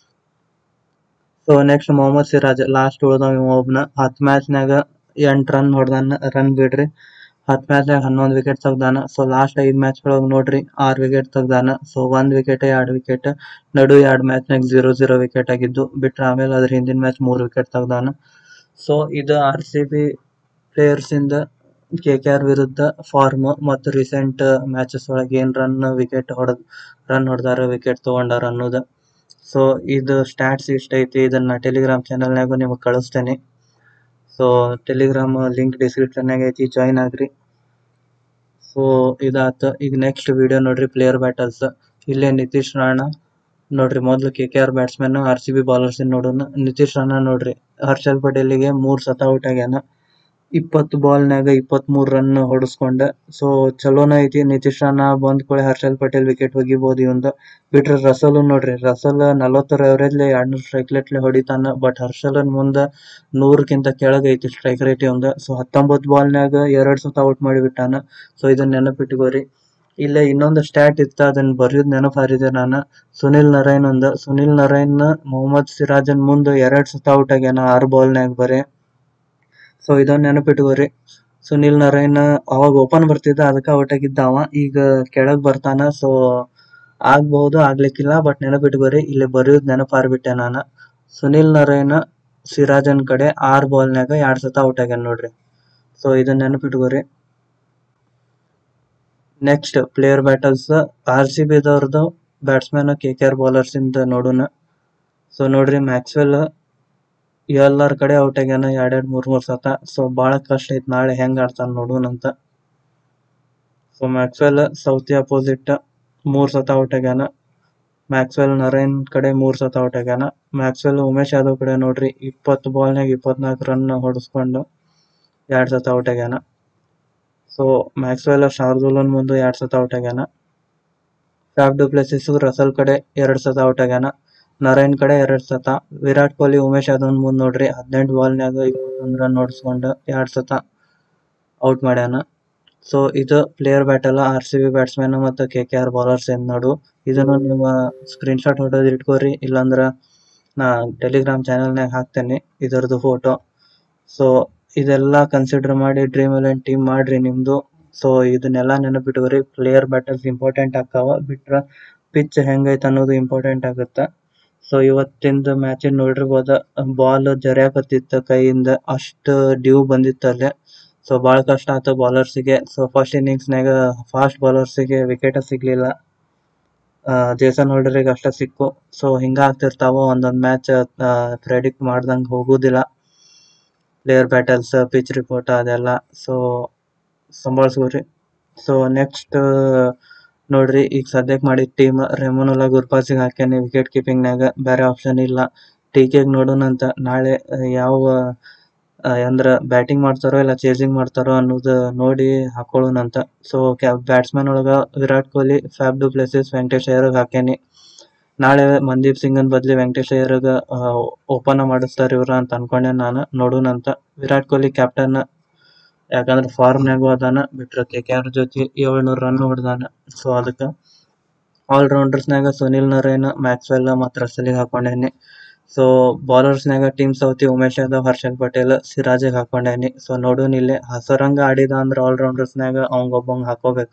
so next Mohammed Siraj last ಉಳ್ದವ ಇವ ಒಬ್ನ ಹತ್ ಮ್ಯಾಚ್ನಾಗ ಎಂಟ್ ರನ್ ಹೊಡ್ದಾನ ರನ್ ಬಿಡ್ರಿ ಹತ್ ಮ್ಯಾಚ್ನಾಗ ಹನ್ನೊಂದ್ ವಿಕೆಟ್ ತೆಗ್ದಾನ ಸೊ ಲಾಸ್ಟ್ ಐದ್ ಮ್ಯಾಚ್ ಒಳಗ್ ನೋಡ್ರಿ ಆರ್ ವಿಕೆಟ್ ತೆಗ್ದಾನ ಸೊ ಒಂದ್ ವಿಕೆಟ್ ಎರಡ್ ವಿಕೆಟ್ ನಡು ಎರಡ್ ಮ್ಯಾಚ್ನಾಗ ಝೀರೋ ಝೀರೋ ವಿಕೆಟ್ ಆಗಿದ್ದು ಬಿಟ್ರ ಆಮೇಲೆ ಅದ್ರ ಹಿಂದಿನ ಮ್ಯಾಚ್ ಮೂರ್ ವಿಕೆಟ್ ತೆಗ್ದಾನ ಸೊ ಇದು ಆರ್ ಸಿ ಬಿ ಪ್ಲೇಯರ್ಸ್ ಇಂದ ಕೆ ಕೆ ಆರ್ ವಿರುದ್ಧ ಫಾರ್ಮ್ ಮತ್ತು ರೀಸೆಂಟ್ ಮ್ಯಾಚಸ್ ಒಳಗೆ ಏನ್ ರನ್ ವಿಕೆಟ್ ಹೊಡೆದ್ ರನ್ ಹೊಡೆದಾರ ವಿಕೆಟ್ ತಗೊಂಡಾರ ಅನ್ನೋದ ಸೊ ಇದು ಸ್ಟ್ಯಾಟ್ಸ್ ಇಷ್ಟ ಐತಿ ಇದನ್ನ ಟೆಲಿಗ್ರಾಮ್ ಚಾನಲ್ನಾಗೂ ನಿಮಗ್ ಕಳಿಸ್ತೇನೆ ಸೊ ಟೆಲಿಗ್ರಾಮ್ ಲಿಂಕ್ ಡಿಸ್ಕ್ರಿಪ್ಷನ್ ನಾಗ ಐತಿ ಜಾಯಿನ್ ಆಗ್ರಿ ಸೊ ಇದಾತ ಈಗ ನೆಕ್ಸ್ಟ್ ವಿಡಿಯೋ ನೋಡ್ರಿ ಪ್ಲೇಯರ್ ಬ್ಯಾಟಲ್ಸ್ ಇಲ್ಲೇ ನಿತೀಶ್ ರಾಣಾ ನೋಡ್ರಿ ಮೊದ್ಲು K K R batsman R C B bowlers ನೋಡೋಣ ನಿತೀಶ್ ರಾಣಾ ನೋಡ್ರಿ ಹರ್ಷಲ್ ಪಟೇಲಿಗೆ ಮೂರ್ ಸತ ಔಟ್ ಆಗ್ಯಾನ ಇಪ್ಪತ್ತು ಬಾಲ್ನಾಗ ಇಪ್ಪತ್ತ್ ಮೂರ್ ರನ್ ಹೊಡಸ್ಕೊಂಡ ಸೊ ಚಲೋನ ಐತಿ ನಿತೀಶ್ ರಾಣಾ ಬಂದ್ ಕೂಡಲೇ ಹರ್ಷಲ್ ಪಟೇಲ್ ವಿಕೆಟ್ ಒಗಿಬಹುದು ಇವಂದ ಬಿಟ್ರೆ ರಸಲ್ ನೋಡ್ರಿ ರಸಲ್ ನಲವತ್ತರ ಅವರೇಜ್ಲೆ ಎರಡ್ನೂರ್ ಸ್ಟ್ರೈಕ್ ಲೆಟ್ಲೆ ಹೊಡಿತಾನ ಬಟ್ ಹರ್ಷಲನ್ ಮುಂದ ನೂರಕ್ಕಿಂತ ಕೆಳಗ್ ಐತಿ ಸ್ಟ್ರೈಕ್ ರೇಟ್ ಇವಂದ ಸೊ ಹತ್ತೊಂಬತ್ ಬಾಲ್ನಾಗ ಎರಡ್ ಸತ ಔಟ್ ಮಾಡಿಬಿಟ್ಟಾನ ಸೊ ಇದನ್ನ ನೆನಪಿಟ್ಕೋರಿ ಇಲ್ಲೇ ಇನ್ನೊಂದು ಸ್ಟ್ಯಾಟ್ ಇತ್ತ ಅದನ್ನ ಬರೆಯೋದ್ ನೆನಪ್ ಹಾರಿದೆ ನಾನ ಸುನಿಲ್ ನರೈನ್ ಒಂದ ಸುನಿಲ್ ನರೈನ್ ಮೊಹಮ್ಮದ್ ಸಿರಾಜನ್ ಮುಂದ ಎರಡ್ ಸತ ಔಟ್ ಆಗ್ಯಾನ ಆರ್ ಬಾಲ್ನಾಗ ಬರೇ ಸೊ ಇದನ್ನ ನೆನಪಿಟ್ಕೋರಿ ಸುನಿಲ್ ನರೈನ್ ಅವಾಗ ಓಪನ್ ಬರ್ತಿದ್ದ ಅದಕ್ಕ ಔಟ್ ಆಗಿದ್ದ ಅವ ಈಗ ಕೆಳಗ್ ಬರ್ತಾನ ಸೊ ಆಗ್ಬಹುದು ಆಗ್ಲಿಕ್ಕಿಲ್ಲ ಬಟ್ ನೆನಪಿಟ್ಕೋರಿ ಇಲ್ಲಿ ಬರೆಯೋದ್ ನೆನಪ್ ಹಾರ್ಬಿಟ್ಟೆ ನಾನ ಸುನಿಲ್ ನರೈನ್ ಸಿರಾಜನ್ ಕಡೆ ಆರ್ ಬಾಲ್ನಾಗ ಎರಡ್ ಸತ ಔಟ್ ಆಗ್ಯಾನ ನೋಡ್ರಿ ಸೊ ಇದನ್ನ ನೆನಪಿಟ್ಕೋರಿ next player battles R C B ದವ್ರದ್ದು batsman K K R bowlers ಇಂದ ನೋಡೋಣ ಸೊ ನೋಡ್ರಿ ಮ್ಯಾಕ್ಸ್ವೆಲ್ ಎಲ್ಲಾರ್ ಕಡೆ ಔಟ್ ಆಗ್ಯಾನ ಎರಡ್ ಎರಡ್ ಮೂರ್ ಮೂರ್ ಸತ ಸೊ ಬಾಳ ಕಷ್ಟ ಐತ್ ನಾಳೆ ಹೆಂಗ್ ಆಡ್ತಾನ ನೋಡೋಣ ಅಂತ ಸೊ ಮ್ಯಾಕ್ಸ್ವೆಲ್ ಸೌತಿ ಅಪೋಸಿಟ್ ಮೂರ್ ಸತ ಔಟ್ ಆಗ್ಯಾನ ಮ್ಯಾಕ್ಸ್ವೆಲ್ ನರೈನ್ ಕಡೆ ಮೂರ್ ಸತ ಔಟ್ ಆಗ್ಯಾನ ಮ್ಯಾಕ್ಸ್ವೆಲ್ ಉಮೇಶ್ ಯಾದವ್ ಕಡೆ ನೋಡ್ರಿ ಇಪ್ಪತ್ತು ಬಾಲ್ನಾಗ ಇಪ್ಪತ್ನಾಲ್ಕು ರನ್ ಹೊಡಸ್ಕೊಂಡು ಎರಡ್ ಸತ ಔಟ್ ಆಗ್ಯಾನ ಸೊ ಮ್ಯಾಕ್ಸ್ವೆಲ್ ಶಾರ್ದುಲನ್ ಮುಂದೆ ಎರಡ್ ಸತ ಔಟ್ ಆಗ್ಯಾನ ಫ್ಯಾಫ್ ಡು ಪ್ಲೇಸಸ್ ರಸಲ್ ಕಡೆ ಎರಡ್ ಸತ ಔಟ್ ಆಗ್ಯಾನ ನರೈನ್ ಕಡೆ ಎರಡ್ ಸತ ವಿರಾಟ್ ಕೊಹ್ಲಿ ಉಮೇಶ್ ಯಾದವ್ ಮುಂದ್ ನೋಡ್ರಿ ಹದಿನೆಂಟು ಬಾಲ್ನಾಗ ಇಪ್ಪತ್ತೊಂದ್ ರನ್ ಹೊಡ್ಸ್ಕೊಂಡು ಎರಡ್ ಸತ ಔಟ್ ಮಾಡ್ಯಾನ ಸೊ ಇದು player battle R C B batsman ಮತ್ತು ಕೆ ಕೆ ಆರ್ ಬೌಲರ್ಸ್ ಏನ್ ನೋಡು ಇದನ್ನು ನೀವು ಸ್ಕ್ರೀನ್ ಶಾಟ್ ಹೊಡೆದ್ ಇಟ್ಕೋರಿ ಇಲ್ಲಾಂದ್ರ ನಾ ಟೆಲಿಗ್ರಾಮ್ ಚಾನೆಲ್ನಾಗ ಹಾಕ್ತೇನೆ ಇದರದ್ದು ಫೋಟೋ ಸೊ ಇದೆಲ್ಲ ಕನ್ಸಿಡರ್ ಮಾಡಿ ಡ್ರೀಮ್ ಎಲೆವೆನ್ ಟೀಮ್ ಮಾಡ್ರಿ ನಿಮ್ದು ಸೊ ಇದನ್ನೆಲ್ಲ ನೆನಪಿಟ್ಕೋರಿ ಪ್ಲೇಯರ್ ಬ್ಯಾಟಲ್ಸ್ ಇಂಪಾರ್ಟೆಂಟ್ ಆಕಾವ ಬಿಟ್ರ ಪಿಚ್ ಹೆಂಗೈತೆ ಅನ್ನೋದು ಇಂಪಾರ್ಟೆಂಟ್ ಆಗುತ್ತ ಸೊ ಇವತ್ತಿಂದ ಮ್ಯಾಚ್ ನೋಡಿರ್ಬೋದ ಬಾಲ್ ಜರ್ಯಾಕತ್ತಿತ್ತ ಕೈಯಿಂದ ಅಷ್ಟ ಡ್ಯೂ ಬಂದಿತ್ತ ಅಲ್ಲೇ ಸೊ ಬಾಳ ಕಷ್ಟ ಆತ ಬೌಲರ್ಸಿಗೆ ಸೊ ಫಸ್ಟ್ ಇನ್ನಿಂಗ್ಸ್ನಾಗ ಫಾಸ್ಟ್ ಬೌಲರ್ಸಿಗೆ ವಿಕೆಟ್ ಸಿಗ್ಲಿಲ್ಲ ಆ, ಜೇಸನ್ ಹೋಲ್ಡರ್ಗೆ ಅಷ್ಟ ಸಿಕ್ಕು ಸೊ ಹಿಂಗ ಆಗ್ತಿರ್ತಾವ ಒಂದೊಂದ್ ಮ್ಯಾಚ್ ಪ್ರೆಡಿಕ್ಟ್ ಮಾಡ್ದಂಗ್ ಹೋಗುದಿಲ್ಲ ಪ್ಲೇಯರ್ ಬ್ಯಾಟಲ್ಸ್ ಪಿಚ್ ರಿಪೋರ್ಟ್ ಅದೆಲ್ಲ ಸೊ ಸಂಭಾಳ್ಸ್ಕೊರಿ ಸೊ ನೆಕ್ಸ್ಟ್ ನೋಡ್ರಿ ಈಗ ಸದ್ಯಕ್ ಮಾಡಿದ ಟೀಮ್ ರೆಮೋನುಲ್ಲಾ ಗುರ್ಬಾಜಿಗ್ ಹಾಕ್ಯಾನಿ ವಿಕೆಟ್ ಕೀಪಿಂಗ್ ನಾಗ ಬೇರೆ ಆಪ್ಷನ್ ಇಲ್ಲ ಟೀಕೆಗ್ ನೋಡೋಣಂತ ನಾಳೆ ಆ, ಯಾವ ಆ, ಅಂದ್ರ ಬ್ಯಾಟಿಂಗ್ ಮಾಡ್ತಾರೋ ಇಲ್ಲ ಚೇಸಿಂಗ್ ಮಾಡ್ತಾರೋ ಅನ್ನೋದು ನೋಡಿ ಹಾಕೊಳ್ಳೋಣಂತ ಸೊ ಬ್ಯಾಟ್ಸ್ಮನ್ ಒಳಗ Virat Kohli Faf du Plessis Venkatesh ಅಯ್ಯರ್ಗ್ ಹಾಕ್ಯಾನಿ ನಾಳೆ ಮನ್ದೀಪ್ ಸಿಂಗನ್ ಬದ್ಲಿ ವೆಂಕಟೇಶ್ ಅಯ್ಯರ್ಗ ಓಪನ್ ಮಾಡಿಸ್ತಾರ ಇವ್ರ ಅಂತ ಅನ್ಕೊಂಡೆ ನಾನು ನೋಡೋಣಂತ ವಿರಾಟ್ ಕೊಹ್ಲಿ ಕ್ಯಾಪ್ಟನ್ ಯಾಕಂದ್ರ ಫಾರ್ಮ್ ನಾಗು ಅದಾನ ಬಿಟ್ರ ಕೆ ಕೆ ಆರ್ ಜೊತೆ ಏಳ್ನೂರ್ ರನ್ ಹೊಡ್ದಾನ ಸೊ ಅದಕ್ಕ ಆಲ್ ರೌಂಡರ್ಸ್ ನಾಗ ಸುನಿಲ್ ನರೇನ್ ಮ್ಯಾಕ್ಸ್ವೆಲ್ ಮತ್ತ ರಸಲಿಗ್ ಹಾಕೊಂಡೇನಿ ಸೊ ಬೌಲರ್ಸ್ ನಾಗ ಟೀಮ್ ಸೌತಿ ಉಮೇಶ್ ಯಾದವ್ ಹರ್ಷಲ್ ಪಟೇಲ್ ಸಿರಾಜಿಗ್ ಹಾಕೊಂಡೇನಿ ಸೊ ನೋಡೋಣ ಇಲ್ಲಿ ಹಸರಂಗ ಆಡಿದ ಅಂದ್ರ ಆಲ್ ರೌಂಡರ್ಸ್ ನಾಗ ಅವಂಗ ಒಬ್ಬಂಗ್ ಹಾಕೋಬೇಕ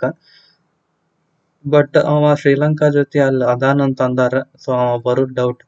ಬಟ್ ಅವ ಶ್ರೀಲಂಕಾ ಜೊತೆ ಅಲ್ಲಿ ಅದಾನಂತ ಅಂದಾರ ಸೊ ಅವ ಬರೋದ್ ಡೌಟ್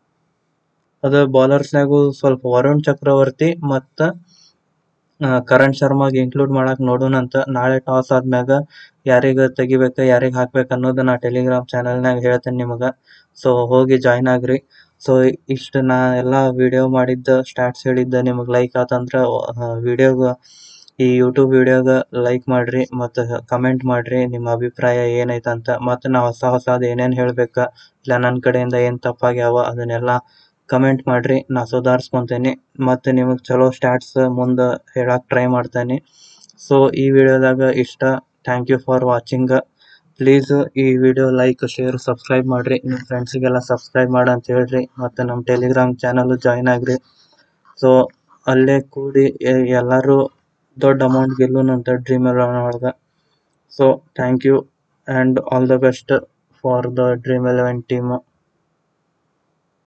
ಅದ ಬೌಲರ್ಸ್ ನಾಗು ಸ್ವಲ್ಪ ವರುಣ್ ಚಕ್ರವರ್ತಿ ಮತ್ತ ಆ, ಕರಣ್ ಶರ್ಮಾಗ್ ಇನ್ಕ್ಲೂಡ್ ಮಾಡಾಕ್ ನೋಡೋಣಂತ ನಾಳೆ ಟಾಸ್ ಆದ್ಮ್ಯಾಗ ಯಾರಿಗ ತೆಗಿಬೇಕ ಯಾರಿಗ್ ಹಾಕ್ಬೇಕ ಅನ್ನೋದು ನಾ ಟೆಲಿಗ್ರಾಮ್ ಚಾನೆಲ್ನಾಗ ಹೇಳ್ತೇನೆ ನಿಮಗ ಸೊ ಹೋಗಿ ಜಾಯ್ನ್ ಆಗ್ರಿ ಸೊ ಇಷ್ಟ ನಾ ಎಲ್ಲಾ ವಿಡಿಯೋ ಮಾಡಿದ್ದ ಸ್ಟಾಟ್ಸ್ ಹೇಳಿದ್ದ ನಿಮಗ್ ಲೈಕ್ ಆತಂದ್ರ ವಿಡಿಯೋಗ ಈ ಯೂಟ್ಯೂಬ್ ವಿಡಿಯೋಗ ಲೈಕ್ ಮಾಡ್ರಿ ಮತ್ತ ಕಮೆಂಟ್ ಮಾಡ್ರಿ ನಿಮ್ಮ ಅಭಿಪ್ರಾಯ ಏನೈತಂತ ಮತ್ತ ನಾ ಹೊಸ ಹೊಸಾದ್ ಏನೇನ್ ಹೇಳ್ಬೇಕ ಇಲ್ಲ ನನ್ ಕಡೆಯಿಂದ ಏನ್ ತಪ್ಪಾಗ್ಯಾವ ಅದನ್ನೆಲ್ಲ ಕಮೆಂಟ್ ಮಾಡ್ರಿ ನಾ ಸುಧಾರಿಸ್ಕೊಂತೇನಿ ಮತ್ತೆ ನಿಮಗೆ ಚಲೋ ಸ್ಟಾಟ್ಸ್ ಮುಂದೆ ಹೇಳಕ್ ಟ್ರೈ ಮಾಡ್ತೇನೆ ಸೊ ಈ ವಿಡಿಯೋದಾಗ ಇಷ್ಟ thank you for watching please ಈ ವಿಡಿಯೋ ಲೈಕ್ ಶೇರ್ ಸಬ್ಸ್ಕ್ರೈಬ್ ಮಾಡ್ರಿ ನಿಮ್ಮ ಫ್ರೆಂಡ್ಸಿಗೆಲ್ಲ ಸಬ್ಸ್ಕ್ರೈಬ್ ಮಾಡ ಅಂತ ಹೇಳ್ರಿ ಮತ್ತೆ ನಮ್ಮ ಟೆಲಿಗ್ರಾಮ್ ಚಾನಲ್ ಜಾಯ್ನ್ ಆಗ್ರಿ ಸೊ ಅಲ್ಲೇ ಕೂಡಿ ಎ- ಎಲ್ಲರೂ ದೊಡ್ಡ ಅಮೌಂಟ್ ಗೆಲ್ಲೋಣ ಅಂತ ಡ್ರೀಮ್ ಎಲೆವನ್ ಒಳಗೆ so thank you and all the best for the dream eleven team